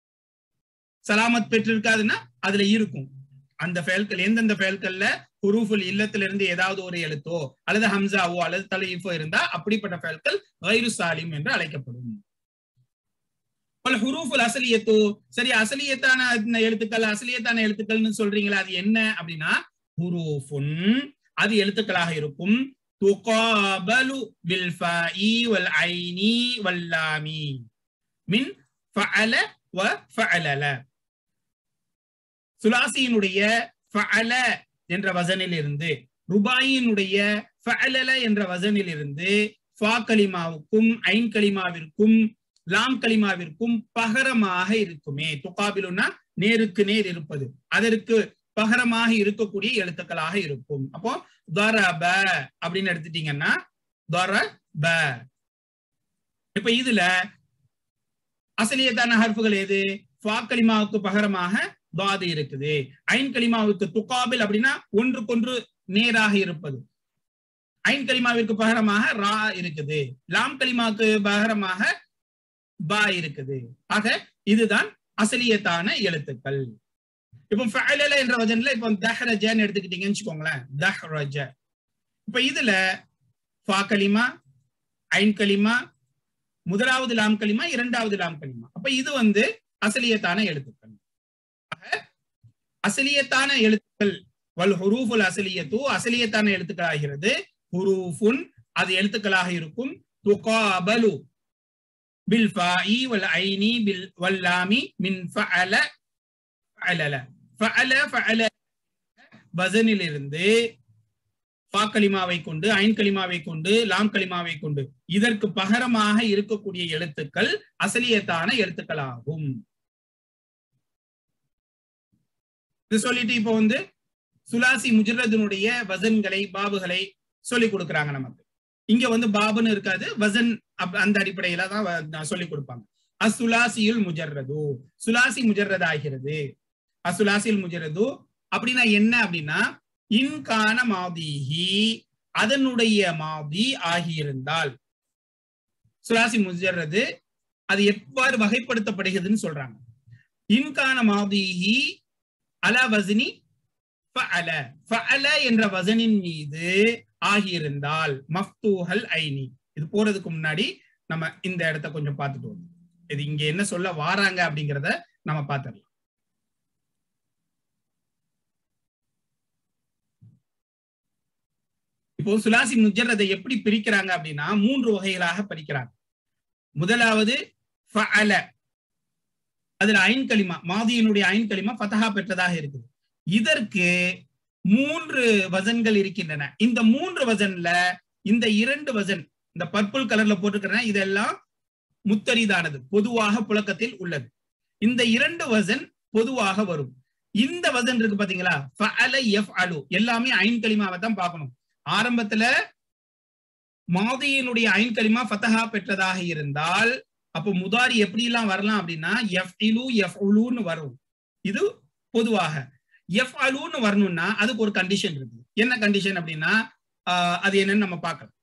சலாமத் பெற்றிருக்காதுன்னா அதுல இருக்கும் அந்த ஃபேல்கள் எந்தெந்த ஃபேல்கள்ல ஹுரூஃபுல் இல்லத்திலிருந்து ஏதாவது ஒரு எழுத்தோ அல்லது ஹம்சாவோ அல்லது தலையீஃபோ இருந்தா அப்படிப்பட்ட ஃபேல்கள் கைரு சாலிம் என்று அழைக்கப்படும் ஹுரூஃபுல் அசலியத்தோ சரி அசலியத்தான எழுத்துக்கள் அசலியத்தான எழுத்துக்கள்னு சொல்றீங்களா அது என்ன அப்படின்னா ஹுரூஃபுன் அது எழுத்துக்களாக இருக்கும் துகாபலு பில் ஃபஇ வல் ஐனி வல்லாமி மின் ஃபஅல வ ஃபஅலல சுலாசியினுடைய ஃபஅல என்ற வசனில் இருந்து ருபாயினுடைய ஃபஅலல என்ற வசனில் இருந்து ஃபா கலிமாவுக்கும் ஐன் கலிமாவிற்கும் லாம் கலிமாவிற்கும் பகரமாக இருக்குமே துகாபிலுன்னா நேருக்கு நேர் இருப்பது அதற்கு பகரமாக இருக்கக்கூடிய எழுத்துக்களாக இருக்கும் அப்போ ப அப்படின்னு எடுத்துட்டீங்கன்னா ப இப்ப இதுல அசலியத்தான ஹர்ஃபுகள் எது ஃபா கலிமாவுக்கு பகரமாக தாது இருக்குது ஐன் கலிமாவுக்கு துகாபில் அப்படின்னா ஒன்றுக்கொன்று நேராக இருப்பது ஐன் கலிமாவிற்கு பகரமாக ரா இருக்குது லாம் கலிமாவுக்கு பகரமாக பா இருக்குது ஆக இதுதான் அசலியத்தான எழுத்துக்கள் இப்போ ஃபஅலல என்ற வஜன்ல இப்போ தஹ்ரஜன்னு எடுத்துக்கிட்டீங்கன்னு வச்சுக்கோங்களேன் தஹ்ரஜ இப்ப இதுல ஃபா கலிமா ஐன் கலிமா முதலாவது லாம் கலிமா இரண்டாவது லாம் கலிமா அப்ப இது வந்து அசலியத்தான எழுத்துக்கள் அசலியத்தான எழுத்துக்கள் வல் ஹுரூஃபுல் அசலியத்து அசலியத்தான எழுத்துக்கள் ஆகிறது ஹுரூஃபுன் அது எழுத்துக்களாக இருக்கும் துகாபலு பில் ஃபாஇ வல் ஐனி பில் வல்லாமி மின் ஃபஅல ஃபஅலல ஃபஅல ஃபஅல வசனில் இருந்து ஃபா கலிமாவை கொண்டு ஐன் கலிமாவை கொண்டு லாம் கலிமாவை கொண்டு இதற்கு பகரமாக இருக்கக்கூடிய எழுத்துக்கள் அசலியத்தான எழுத்துக்களாகும் இது சொல்லிட்டு இப்போ வந்து சுலாசி முஜரதனுடைய வசன்களை பாபுகளை சொல்லி கொடுக்குறாங்க நமக்கு இங்க வந்து பாபுன்னு இருக்காது வசன் அந்த அடிப்படையில தான் சொல்லி கொடுப்பாங்க அசுலாசியுல் முஜர்ரது சுலாசி முஜர்ரது ஆகிறது அசுலாசியில் முஜரது அப்படின்னா என்ன அப்படின்னா இன்கான மாதிஹி அதனுடைய மாதி ஆகியிருந்தால் சுலாசி முஜர்ரது அது எவ்வாறு வகைப்படுத்தப்படுகிறதுன்னு சொல்றாங்க இன்கான மாதிஹி அல வசனி ஃபஅல ஃபஅல என்ற வசனின் மீது ஆகியிருந்தால் மஃப்தூஹல் ஐனி இது போறதுக்கு முன்னாடி நம்ம இந்த இடத்த கொஞ்சம் பார்த்துட்டு வரோம் இது இங்க என்ன சொல்ல வாராங்க அப்படிங்கிறத நம்ம பார்த்துடலாம் இப்போ சுலாசி முஜர்ரதை எப்படி பிரிக்கிறாங்க அப்படின்னா மூன்று வகைகளாக பிரிக்கிறாங்க முதலாவது ஃபஅல அதுல ஐன் களிமா மாதியினுடைய ஐன் களிமா ஃபதஹா பெற்றதாக இருக்குது இதற்கு மூன்று வசன்கள் இருக்கின்றன இந்த மூன்று வசன்ல இந்த இரண்டு வசன் இந்த பர்பிள் கலர்ல போட்டிருக்கிறேன் இதெல்லாம் முத்தரிதானது பொதுவாக புழக்கத்தில் உள்ளது இந்த இரண்டு வசன் பொதுவாக வரும் இந்த வசன் இருக்கு பாத்தீங்களா ஃபஅல யஃப்அலு எல்லாமே ஐன் களிமாவை தான் பார்க்கணும் ஆரம்பத்துல மாதியினுடைய ஐன் களிமா ஃபதஹா பெற்றதாக இருந்தால் அப்போ முதாரி எப்படி எல்லாம் வரலாம் அப்படின்னா எஃப் இலு எஃப் உலுன்னு வரும் இது பொதுவாக எஃப் அலுன்னு வரணும்னா அதுக்கு ஒரு கண்டிஷன் இருக்கு என்ன கண்டிஷன் அப்படின்னா அது என்னன்னு நம்ம பார்க்கலாம்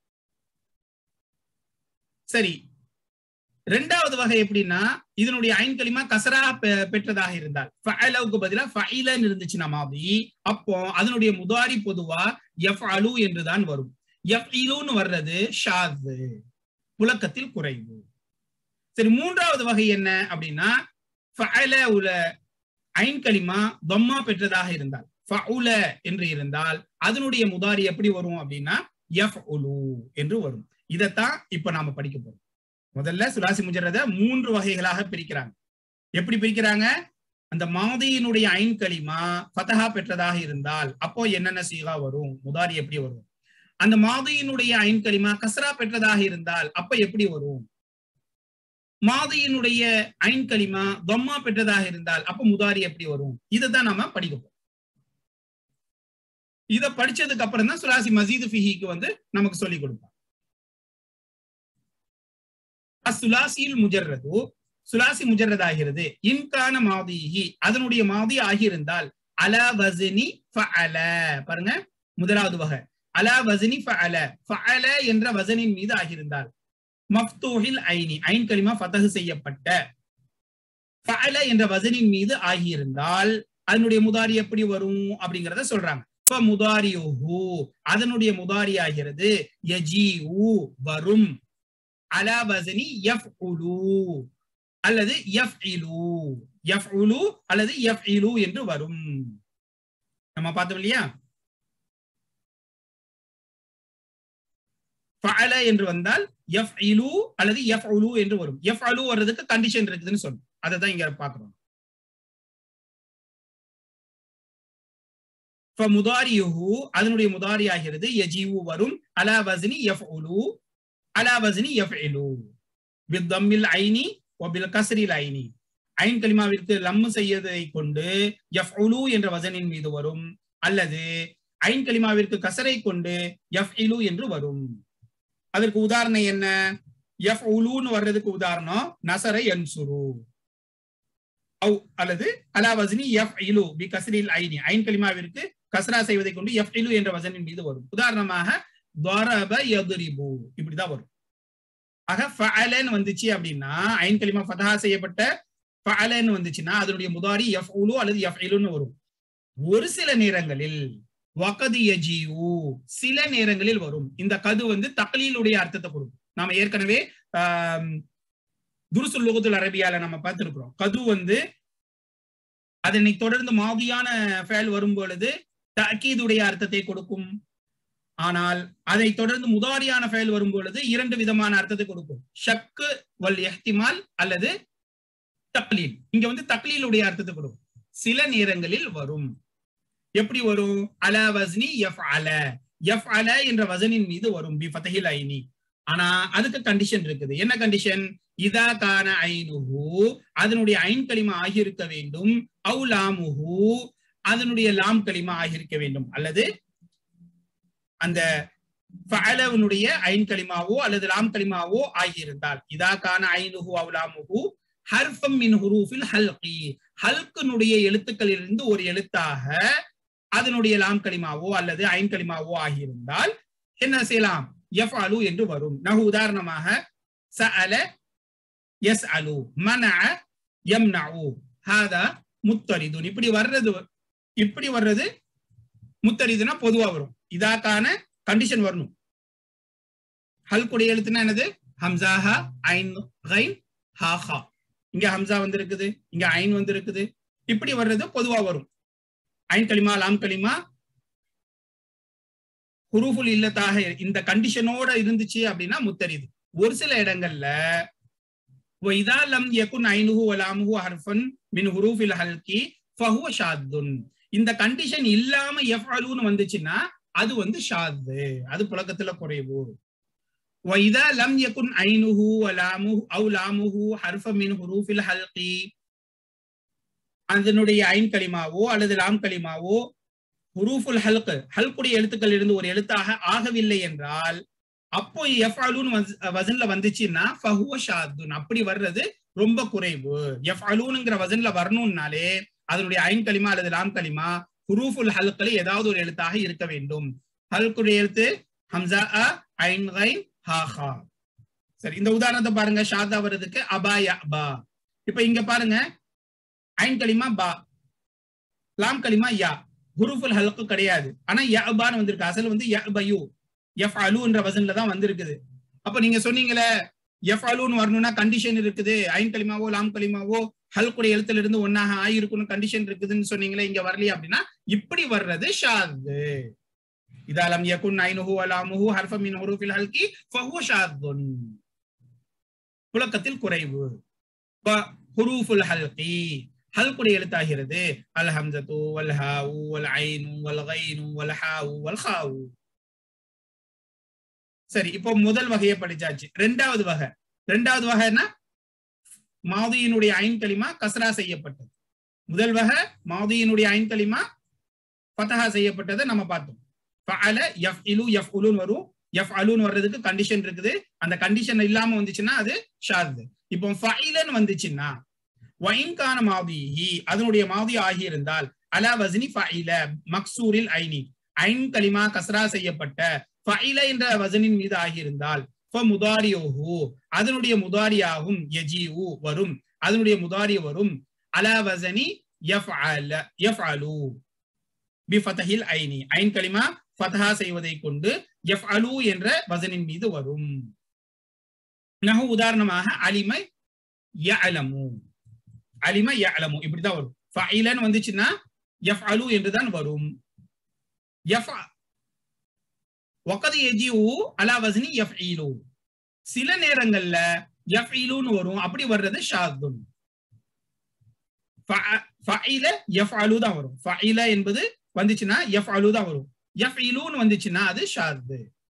சரி ரெண்டாவது வகை எப்படின்னா இதனுடைய ஐன் களிமா கசரா பெற்றதாக இருந்தால் ஃபஅலவுக்கு பதிலா ஃபைலன் இருந்துச்சுன்னா மாதிரி அப்போ அதனுடைய முதாரி பொதுவா எஃப் அலு என்றுதான் வரும் எஃப் இலுன்னு வர்றது ஷாது புழக்கத்தில் குறைவு சரி மூன்றாவது வகை என்ன அப்படின்னா ஃபஅல உல ஐன் களிமா தொம்மா பெற்றதாக இருந்தால் ஃபஉல என்று இருந்தால் அதனுடைய முதாரி எப்படி வரும் அப்படின்னா எஃப் உலு என்று வரும் இதைத்தான் இப்ப நாம படிக்க போறோம் முதல்ல சுலாசி முஜரத மூன்று வகைகளாக பிரிக்கிறாங்க எப்படி பிரிக்கிறாங்க அந்த மாதியினுடைய ஐன் களிமா ஃபதஹா பெற்றதாக இருந்தால் அப்போ என்னென்ன சீகா வரும் முதாரி எப்படி வரும் அந்த மாதியினுடைய ஐன் களிமா கசரா பெற்றதாக இருந்தால் அப்ப எப்படி வரும் மாதியினுடைய ஐன் களிமா தொம்மா பெற்றதாக இருந்தால் அப்ப முதாரி எப்படி வரும் இதைத்தான் நாம படிக்க போறோம் இத படிச்சதுக்கு அப்புறம் தான் சுலாசி மசீது ஃபிஹிக்கு வந்து நமக்கு சொல்லிக் கொடுப்பாங்க அசுலாசியில் முஜர்ரது சுலாசி முஜர்ரத் ஆகிறது இன்கான மாதிஹி அதனுடைய மாதி ஆகியிருந்தால் அலா வசினி ஃபஅல பாருங்க முதலாவது வகை அலா வசினி ஃபஅல ஃபஅல என்ற வசனின் மீது ஆகியிருந்தால் மஃப்தூஹில் ஐனி ஐன் கலிமா ஃபதஹு செய்யப்பட்ட ஃபஅல என்ற வசனின் மீது ஆகியிருந்தால் அதனுடைய முதாரி எப்படி வரும் அப்படிங்கறத சொல்றாங்க முதாரியுஹு அதனுடைய முதாரி ஆகிறது யஜீஉ வரும் அலா வசனி எஃப் உலு அல்லது எஃப் இலு எஃப் உலு அல்லது எஃப் இலு என்று வரும் நம்ம பார்த்தோம் இல்லையா ஃபஅல என்று வந்தால் எஃப் இலு அல்லது எஃப் உலு என்று வரும் எஃப் அலு வர்றதுக்கு கண்டிஷன் இருக்குதுன்னு சொல்லணும் அதை தான் இங்க பார்க்கிறோம் முதாரியுஹு அதனுடைய முதாரி ஆகிறது யஜீவு வரும் அலா வஸ்னி யஃப்உலு அலா வஸ்னி யஃப்இலு பித்தம்மில் ஐனி வபில் கஸ்ரில் ஐனி ஐன் கலிமாவிற்கு லம்மு செய்யதை கொண்டு யஃப்உலு என்ற வசனின் மீது வரும் அல்லது ஐன் கலிமாவிற்கு கசரை கொண்டு யஃப்இலு என்று வரும் அதற்கு உதாரணம் என்ன யஃப்உலுன்னு வர்றதுக்கு உதாரணம் நசரை யன்சுரு அவு அல்லது அலா வஸ்னி யஃப்இலு பி கஸ்ரில் ஐனி ஐன் கலிமாவிற்கு கஸ்ரா செய்வதை கொண்டு எஃப்இலு என்ற வசனின் மீது வரும் உதாரணமாக துவரப யதுரிபு இப்படிதான் வரும் ஆக ஃபஅலன் வந்துச்சு அப்படின்னா ஐன் கலிமா ஃபதஹா செய்யப்பட்ட ஃபஅலன் வந்துச்சுன்னா அதனுடைய முதாரி எஃப்உலு அல்லது எஃப்இலுன்னு வரும் ஒரு சில நேரங்களில் வகது யஜிஉ சில நேரங்களில் வரும் இந்த கது வந்து தக்லீலுடைய அர்த்தத்தை கொடுக்கும் நாம ஏற்கனவே துருசுல் லுகத்துல் அரபியால நம்ம பார்த்திருக்கிறோம் கது வந்து அதனை தொடர்ந்து மாதியான ஃபேல் வரும் பொழுது தக்கீதுடைய அர்த்தத்தை கொடுக்கும் ஆனால் அதை தொடர்ந்து முதாரியான ஃபயல் வரும் பொழுது இரண்டு விதமான அர்த்தத்தை கொடுக்கும் ஷக்கு வல் எஹ்திமால் அல்லது தக்லீல் இங்க வந்து தக்லீலுடைய அர்த்தத்தை கொடுக்கும் சில நேரங்களில் வரும் எப்படி வரும் அல வஸ்னி எஃப் அல எஃப் அல என்ற வசனின் மீது வரும் பி ஃபதஹில் ஐனி ஆனா அதுக்கு கண்டிஷன் இருக்குது என்ன கண்டிஷன் இதா கான ஐனுஹு அதனுடைய ஐன் களிமா ஆகியிருக்க வேண்டும் அவு லாமுஹு அதனுடைய லாம் களிமா ஆகியிருக்க வேண்டும் அல்லது அந்த ஃபஅலவனுடைய ஐன் களிமாவோ அல்லது லாம் களிமாவோ ஆகியிருந்தால் இதா கான ஐனுஹு அவு லாமுஹு ஹர்ஃபம் மின் ஹுரூஃபில் ஹல்கி ஹல்கனுடைய எழுத்துக்களிலிருந்து ஒரு எழுத்தாக அதனுடைய லாம் களிமாவோ அல்லது ஐன் களிமாவோ ஆகியிருந்தால் என்ன செய்யலாம் எஃப் அலு என்று வரும் நகு உதாரணமாக சஅல எஸ் அலு மன எம் நவு ஹாதா முத்தரிதுன் இப்படி வர்றது இப்படி வர்றது முத்தரிதுனா பொதுவா வரும் இதாக்கான கண்டிஷன் வரணும் ஹல்குடைய எழுத்துனா என்னது ஹம்சாஹா ஐன் கைன் ஹாஹா இங்க ஹம்சா வந்து இருக்குது இங்க ஐன் வந்து இருக்குது இப்படி வர்றது பொதுவா வரும் ஐன் களிமா லாம் களிமா ஹுரூஃபுல் இல்லத்தாக இந்த கண்டிஷனோட இருந்துச்சு அப்படின்னா முத்தரிது ஒரு சில இடங்கள்ல இதா லம் யகுன் ஐனுஹு வலாமுஹு ஹர்ஃபன் மின் ஹுரூஃபில் ஹல்கி ஃபஹுவ ஷாத்துன் இந்த கண்டிஷன் இல்லாம எஃப்அலுன்னு வந்துச்சுன்னா அது வந்து ஷாது அது புழக்கத்துல குறைவு وإذا لم يكن عينه ولامه أو لامه حرفا من حروف الحلق அதனுடைய ஐன் களிமாவோ அல்லது லாம் களிமாவோ ஹுரூஃபுல் ஹல்க் ஹல்குடைய எழுத்துக்கள் இருந்து ஒரு எழுத்தாக ஆகவில்லை என்றால் அப்போ எஃப் அலூன் வசன்ல வந்துச்சுன்னா ஃபஹுவ ஷாதுன் அப்படி வர்றது ரொம்ப குறைவு எஃப் அலூனுங்கிற வசன்ல வரணும்னாலே அதனுடைய ஐன் களிமா அல்லது லாம் களிமா ஹுரூஃபுல் ஹல்கல ஏதாவது ஒரு எழுத்தாக இருக்க வேண்டும் ஹல்குடைய எழுத்து ஹம்சா அ ஐன் கைன் ஹாஹா சரி இந்த உதாரணத்தை பாருங்க ஷாதா வர்றதுக்கு அபா யா பா இப்ப இங்க பாருங்க ஐன் களிமா பா லாம் களிமா யா ஹுருஃபுல் ஹல்கு கிடையாது ஆனா யபான்னு வந்திருக்கு அசல் வந்து யபயு எஃப் அலுன்ற வசன்ல தான் வந்திருக்குது அப்ப நீங்க சொன்னீங்களே எஃப் அலுன்னு வரணும்னா கண்டிஷன் இருக்குது ஐன் களிமாவோ லாம் களிமாவோ ஹல்குடைய எழுத்துல இருந்து ஒன்னாக ஆயிருக்கணும் கண்டிஷன் இருக்குதுன்னு சொன்னீங்களே இங்க வரலையா அப்படின்னா இப்படி வர்றது ஷாது இதா லம் யகுன் ஐனுஹு வலாமுஹு ஹர்ஃப மின் ஹுரூஃபில் ஹல்கி ஃபஹுவ ஷாதுன் புழக்கத்தில் குறைவு ஹுரூஃபுல் ஹல்கி ஹல்குடைய எழுத்தாகிறது அல் ஹம்சத்து வல் ஹாவு வல் ஐனு வல் கைனு வல் ஹாவு வல் ஹாவு சரி இப்போ முதல் வகையை படிச்சாச்சு ரெண்டாவது வகை ரெண்டாவது வகைன்னா மாதியினுடைய ஐன் களிமா கசரா செய்யப்பட்டது முதல் வகை மாதியினுடைய ஐன் களிமா ஃபதஹா செய்யப்பட்டதை நம்ம பார்த்தோம் ஃபஅல எஃப் இலு எஃப் உலுன்னு வரும் எஃப் அலுன்னு வர்றதுக்கு கண்டிஷன் இருக்குது அந்த கண்டிஷன் இல்லாம வந்துச்சுன்னா அது ஷாது இப்போ ஃபைலன்னு வந்துச்சுன்னா வைன்கான மாதிஹி அதனுடைய மாதி ஆகியிருந்தால் அலா வசினி ஃபைல மக்சூரில் ஐனி ஐன் கலிமா கஸ்ரா செய்யப்பட்ட ஃபைல என்ற வசனின் மீது ஆகியிருந்தால் முதாரியோஹு அதனுடைய முதாரியாகும் எஜிஉ வரும் அதனுடைய முதாரி வரும் அலா வசனி எஃப் அலு பி ஃபதஹில் ஐனி ஐன் கலிமா ஃபதஹா செய்வதை கொண்டு எஃப் அலு என்ற வசனின் மீது வரும் நகு உதாரணமாக அலிமை யஅலமு அலிம யஅலமு இப்படிதான் வரும் ஃபைலன் வந்துச்சுன்னா எஃப் அலு என்றுதான் வரும் எஃப் ஒக்கது எஜிஉ அலா வசனி எஃப் ஈலு சில நேரங்கள்ல எஃப் ஈலுன்னு வரும் அப்படி வர்றது ஷாதுன் ஃபைல எஃப் அலு தான் வரும் ஃபைல என்பது வந்துச்சுன்னா எஃப் அலு தான் வரும் எஃப் இலூன்னு வந்துச்சுன்னா அது ஷாது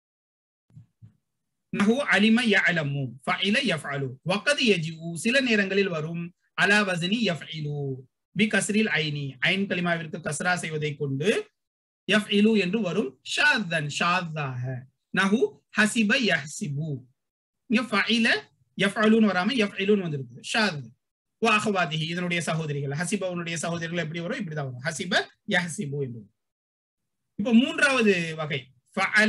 நஹு அலிம யஅலமு ஃபஇல யஃஅலு வகத் யஜிஉ சில நேரங்களில் வரும் அலா வஸ்னி யஃஇலு பி கஸ்ரில் ஐனி ஐன் கலிமாவிற்கு கஸ்ரா செய்வதை கொண்டு யஃஇலு என்று வரும் ஷாதன் ஷாதாக நஹு ஹசிப யஹ்சிபு இங்க ஃபஇல யஃஅலுன்னு வராம யஃஇலுன்னு வந்திருக்கு ஷாத் வாஹவாதிஹி இதனுடைய சகோதரிகள் ஹசிபவனுடைய சகோதரிகள் எப்படி வரும் இப்படிதான் வரும் ஹசிப யஹ்சிபு என்று இப்போ மூன்றாவது வகை ஃபஅல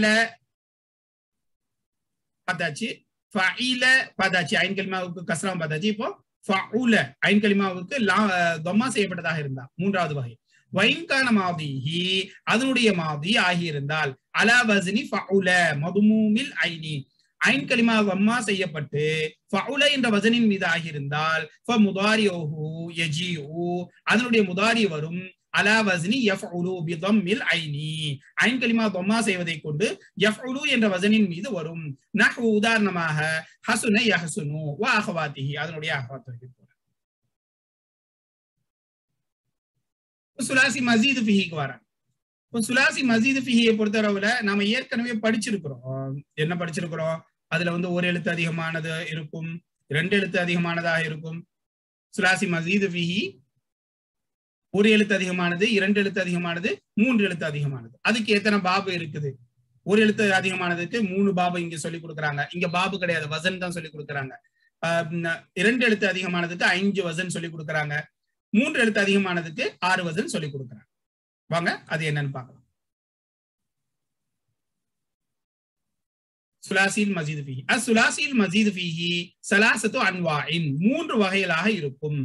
பார்த்தாச்சு ஃபஇல பார்த்தாச்சு ஐன் கலிமாவுக்கு கஸ்ராம் பார்த்தாச்சு இப்போ ஃபஉல ஐன் கலிமாவுக்கு லா தொம்மா செய்யப்பட்டதாக இருந்தா மூன்றாவது வகை வைன்கான மாதிஹி அதனுடைய மாதி ஆகியிருந்தால் அலா வஸ்னி ஃபஉல மதுமூமில் ஐனி ஐன் கலிமா வம்மா செய்யப்பட்டு ஃபஉல என்ற வசனின் மீது ஆகியிருந்தால் ஃப முதாரியோஹு யஜிஉ அதனுடைய முதாரி வரும் அலா வஸ்னி யஃஉலு பி தம்மில் ஐனி ஐன் கலிமா தம்மா செய்வதை கொண்டு யஃஉலு என்ற வசனின் மீது வரும் நஹ்வு உதாரணமாக ஹசுன யஹசுனு வ அஹவாத்திஹி அதனுடைய அஹவாத்திற்கு போற சுலாசி மசீது ஃபிஹிக்கு வர இப்போ சுலாசி மசீது ஃபிஹியை பொறுத்தளவுல நாம ஏற்கனவே படிச்சிருக்கிறோம் என்ன படிச்சிருக்கிறோம் அதுல வந்து ஒரு எழுத்து அதிகமானது இருக்கும் ரெண்டு எழுத்து அதிகமானதாக இருக்கும் சுலாசி மசீது ஃபிஹி ஒரு எழுத்து அதிகமானது இரண்டு எழுத்து அதிகமானது மூன்று எழுத்து அதிகமானது அதுக்கு எத்தனை பாபு இருக்குது ஒரு எழுத்து அதிகமானதுக்கு மூணு பாபு இங்க சொல்லி கொடுக்குறாங்க இங்க பாபு கிடையாது வசன் தான் சொல்லி கொடுக்குறாங்க இரண்டு எழுத்து அதிகமானதுக்கு ஐந்து வசன் சொல்லி கொடுக்குறாங்க மூன்று எழுத்து அதிகமானதுக்கு ஆறு வசன் சொல்லி கொடுக்குறாங்க வாங்க அது என்னன்னு பார்க்கலாம் சுலாசில் மசீது ஃபீஹி அசுலாசில் மசீது ஃபீஹி சலாசத்து அன்வாயின் மூன்று வகைகளாக இருக்கும்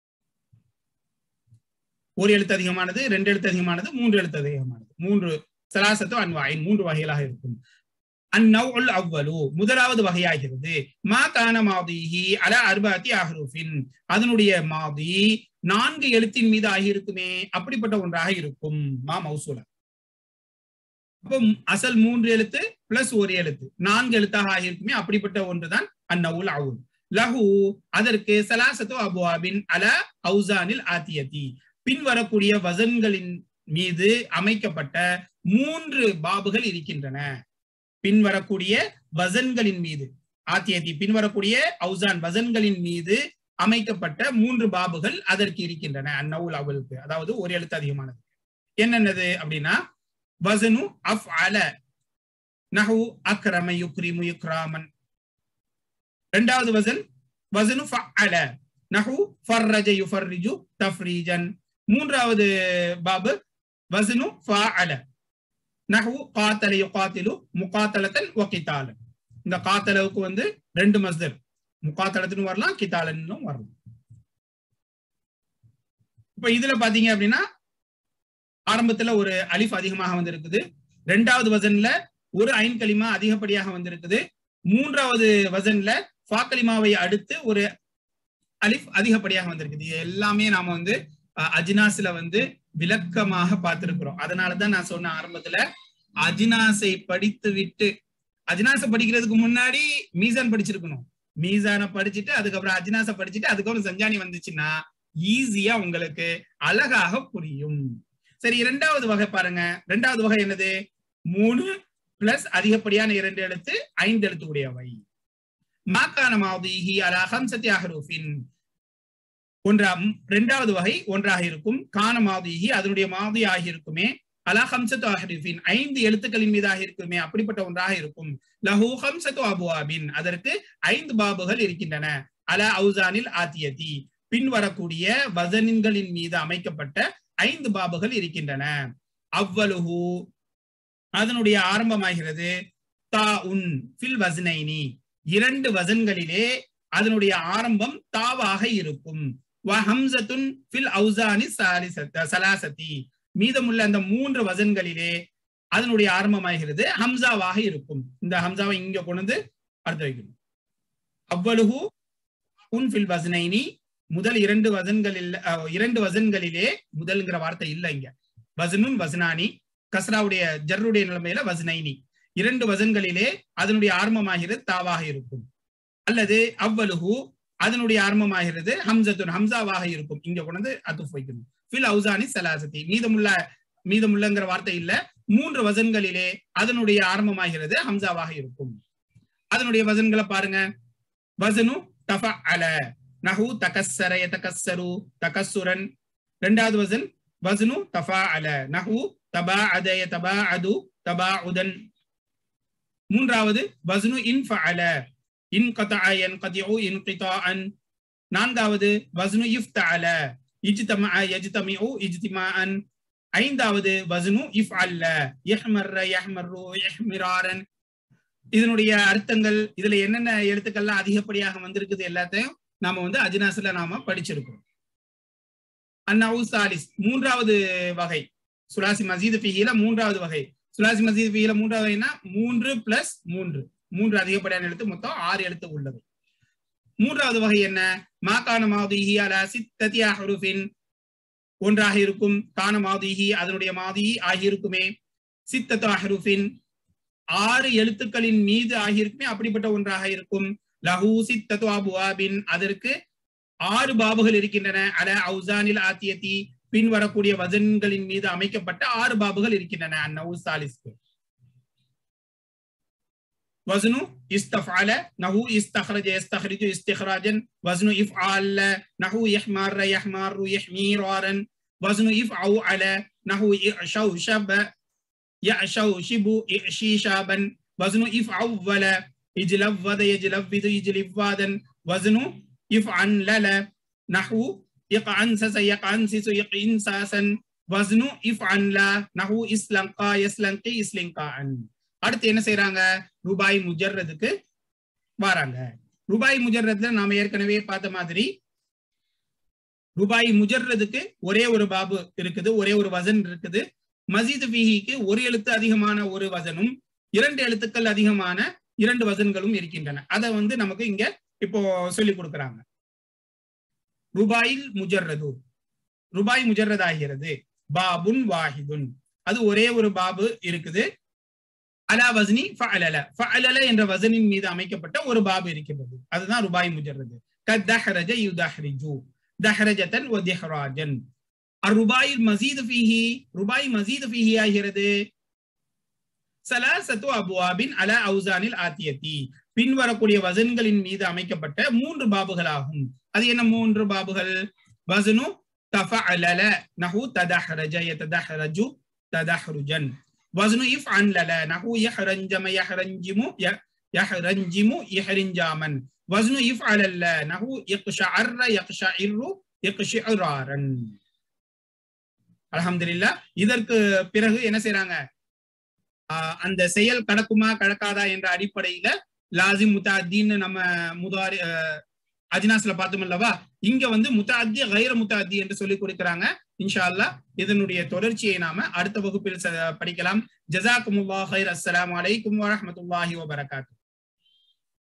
ஒரு எழுத்து அதிகமானது ரெண்டு எழுத்து அதிகமானது மூன்று எழுத்து அதிகமானது மூன்று சலாசத்து அன்வாயின் மூன்று வகைகளாக இருக்கும் அந்நவுல் அவ்வலு முதலாவது வகையாகிறது மா கான மாதிஹி அல அர்பாத்தி அஹ்ரூஃபின் அதனுடைய மாதி நான்கு எழுத்தின் மீது ஆகியிருக்குமே அப்படிப்பட்ட ஒன்றாக இருக்கும் மா மௌசூல அப்போ அசல் மூன்று எழுத்து பிளஸ் ஒரு எழுத்து நான்கு எழுத்தாக ஆகியிருக்குமே அப்படிப்பட்ட ஒன்றுதான் அந்நவுல் அவுல் லஹு அதற்கு சலாசத்து அபுவாபின் அல ஹவுசானில் ஆத்தியதி பின் வரக்கூடிய வசன்களின் மீது அமைக்கப்பட்ட மூன்று பாபுகள் இருக்கின்றன பின் வரக்கூடிய வசன்களின் மீது ஆத்தியதி பின் வரக்கூடிய அவுசான் வசன்களின் மீது அமைக்கப்பட்ட மூன்று பாபுகள் அதற்கு இருக்கின்றன அந்நவுல் அவளுக்கு அதாவது ஒரு எழுத்து அதிகமானது என்னென்னது அப்படின்னா வசனு அஃப் அல நஹு அக்ரம யுக்ரிமு யுக்ராமன் இரண்டாவது வசன் வசனு ஃபஅல நஹு ஃபர்ரஜ யுஃபர்ரிஜு தஃப்ரீஜன் மூன்றாவது பாபு வசனு ஃபஅல நஹு காத்தல யுகாத்திலு முகாத்தலத்தன் வகித்தாலன் இந்த காத்தலவுக்கு வந்து ரெண்டு மஸ்தர் முகாத்தலத்தினும் வரலாம் கித்தாலன்னும் வரலாம் இப்ப இதுல பாத்தீங்க அப்படின்னா ஆரம்பத்துல ஒரு அலிஃப் அதிகமாக வந்திருக்குது ரெண்டாவது வசன்ல ஒரு ஐன் களிமா அதிகப்படியாக வந்திருக்குது மூன்றாவது வசன்ல ஃபாக்கலிமாவை அடுத்து ஒரு அலிஃப் அதிகப்படியாக வந்திருக்குது இது எல்லாமே நாம வந்து அஜினாஸ்ல வந்து விளக்கமாக பார்த்திருக்கிறோம் அதனாலதான் நான் சொன்ன ஆரம்பத்துல அஜினாஸை படித்து விட்டு அஜினாசை படிக்கிறதுக்கு முன்னாடி மீசான் படிச்சிருக்கணும் மீசான படிச்சுட்டு அதுக்கப்புறம் அஜினாசை படிச்சுட்டு அதுக்கப்புறம் சஞ்சானி வந்துச்சுன்னா ஈஸியா உங்களுக்கு அழகாக புரியும் சரி இரண்டாவது வகை பாருங்க ரெண்டாவது வகை என்னது மூணு பிளஸ் அதிகப்படியான இரண்டு எழுத்து ஐந்து எழுத்து உடையவை மாக்கான மாதிஹி அலா ஹம்சத்தி அஹரூஃபின் ஒன்றாம் இரண்டாவது வகை ஒன்றாக இருக்கும் கான மாதிஹி அதனுடைய மாதி ஆகியிருக்குமே அலா ஹம்சத்து அஹரிஃபின் ஐந்து எழுத்துக்களின் மீதாக இருக்குமே அப்படிப்பட்ட ஒன்றாக இருக்கும் லஹு ஹம்சத்து அபுவாபின் அதற்கு ஐந்து பாபுகள் இருக்கின்றன அலா அவுசானில் ஆத்தியதி பின் வரக்கூடிய வசனின்களின் மீது அமைக்கப்பட்ட ஐந்து பாபுகள் இருக்கின்றன அவ்வலுஹு அதனுடைய ஆரம்பமாகிறது தா உன் ஃபில் வசனைனி இரண்டு வசன்களிலே அதனுடைய ஆரம்பம் தாவாக இருக்கும் ஹம்சத்துன் ஃபில் அவுசானி சலாசத்தி மீதமுள்ள அந்த மூன்று வசன்களிலே அதனுடைய ஆரம்பமாகிறது ஹம்சாவாக இருக்கும் இந்த ஹம்சாவை இங்க கொண்டு வந்து அடுத்து வைக்கணும் அவ்வளுகு உன் ஃபில் வசனைனி முதல் இரண்டு வசன்களில் இரண்டு வசன்களிலே முதல்ங்கிற வார்த்தை இல்ல இங்க வசனுன் வசனானி கஸ்ராவுடைய ஜர்ருடைய நிலைமையில வசனைனி இரண்டு வசன்களிலே அதனுடைய ஆரம்பமாகிறது தாவாக இருக்கும் அல்லது அவ்வலுகு அதனுடைய ஆரம்பமாகிறது ஹம்சத்துன் ஹம்சாவாக இருக்கும் இங்க கொண்டு அத்துஃப் வைக்கணும் ஃபில் அவுசானி சலாசத்தி மீதமுள்ள மீதமுள்ளங்கிற வார்த்தை இல்ல மூன்று வசன்களிலே அதனுடைய ஆரம்பமாகிறது ஹம்சாவாக இருக்கும் அதனுடைய வசன்களை பாருங்க வசனு தஃப அல நஹு தகஸ்ஸர யதகஸ்ஸரு தகஸ்ஸுரன் இரண்டாவது வசன் வசனு தஃபா அல நஹு தபா அத யதபா அது தபா உதன் மூன்றாவது வசனு இன் ஃபஅல இன் கதஅ யன்கதிஉ இன்கிதாஅன் நான்காவது வசனு இஃப்தஅல இஜ்தமஅ யஜ்தமிஉ இஜ்திமாஅன் ஐந்தாவது வசனு இஃப் அல்ல யஹ்மர்ர யஹ்மர்ரு யஹ்மிராரன் இதனுடைய அர்த்தங்கள் இதுல என்னென்ன எழுத்துக்கள்லாம் அதிகப்படியாக வந்திருக்குது எல்லாத்தையும் நாம வந்து அஜினாஸ்ல நாம படிச்சிருக்கோம் அந்நவு சாலிஸ் மூன்றாவது வகை சுலாசி மசீது பிஹில மூன்றாவது வகை சுலாசி மசீது பிஹில மூன்றாவது வகைனா மூன்று பிளஸ் மூன்று மூன்று அதிகப்படியான எழுத்து மொத்தம் ஆறு எழுத்து உள்ளது மூன்றாவது வகை என்ன மாகான மாதிஹி அலா சித்ததி அஹ்ருஃபின் ஒன்றாக இருக்கும் கான மாதிஹி அதனுடைய மாதி ஆகியிருக்குமே சித்தத்து அஹ்ருஃபின் ஆறு எழுத்துக்களின் மீது ஆகியிருக்குமே அப்படிப்பட்ட ஒன்றாக இருக்கும் லஹூ சித்தத்து அபுவாபின் அதற்கு ஆறு பாபுகள் இருக்கின்றன அல அவுசானில் ஆத்தியத்தி பின் வரக்கூடிய வசன்களின் மீது அமைக்கப்பட்ட ஆறு பாபுகள் இருக்கின்றன அந்நவு சாலிஸ்க்கு وزن استفعل نحو استخرج يستخرج استخراجا وزن افعال نحو يحمر يحمر يحميرارا وزن افعو على نحو يعشوشب يعشوشب يعشيشابا وزن افعول يجلفظ يجلفظ يجلفظا وزن يفعنلل نحو يقعنسس يقعنسس يقعنساسا وزن يفعنلا نحو اسلنقا يسلنقي اسلنقاء அடுத்து என்ன செய்யறாங்க ரூபாய் முஜர்றதுக்கு வராங்க ரூபாய் முஜர்றதுல நாம ஏற்கனவே பார்த்த மாதிரி ரூபாய் முஜர்றதுக்கு ஒரே ஒரு பாபு இருக்குது ஒரே ஒரு வசன் இருக்குது மசீது பிஹிக்கு ஒரு எழுத்து அதிகமான ஒரு வசனும் இரண்டு எழுத்துக்கள் அதிகமான இரண்டு வசன்களும் இருக்கின்றன அதை வந்து நமக்கு இங்க இப்போ சொல்லி கொடுக்குறாங்க ரூபாயில் முஜர்றது ரூபாய் முஜர்றது ஆகிறது பாபுன் வாஹிதுன் அது ஒரே ஒரு பாபு இருக்குது அலா வஸ்னி ஃபஅலல ஃபஅலல என்ற வசனின் மீது அமைக்கப்பட்ட ஒரு பாபு இருக்கின்றது அதுதான் ருபாய் முஜர்ரது கத்தஹரஜ யுதஹ்ரிஜு தஹரஜத்தன் வ திஹ்ராஜன் அருபாயில் மசீது ஃபீஹி ருபாய் மசீது ஃபீஹி ஆகிறது சலாசத்து அபுவாபின் அல அவுசானில் ஆத்தியத்தி பின்வரக்கூடிய வசன்களின் மீது அமைக்கப்பட்ட மூன்று பாபுகளாகும் அது என்ன மூன்று பாபுகள் வசனு தஃபஅலல நஹு ததஹரஜ யததஹரஜு ததஹருஜன் வசனு இஃப் அன்லல நஹு யஹரஞ்சம யஹரஞ்சிமு யஹரஞ்சிமு யஹரிஞ்சாமன் வசனு இஃப் அலல்ல நஹு யக்ஷஅர்ர யக்ஷஇர்ரு யக்ஷிஉராரன் அல்ஹம்துலில்லாஹ் இதற்கு பிறகு என்ன செய்றாங்க அந்த செயல் கடக்குமா கடக்காதா என்ற அடிப்படையில லாசிம் முத்தாத்தின்னு நம்ம முதாரி அஜினாஸ்ல பார்த்தோம் அல்லவா இங்க வந்து முத்தாத்தி கைர முத்தாத்தி என்று சொல்லி கொடுக்கிறாங்க இன்ஷா அல்லா இதனுடைய தொடர்ச்சியை நாம அடுத்த வகுப்பில் படிக்கலாம் ஜசாக்குமுல்லா ஹைர் அஸ்ஸலாமு அலைக்கும் வரஹமத்துல்லாஹி வபரகாத்து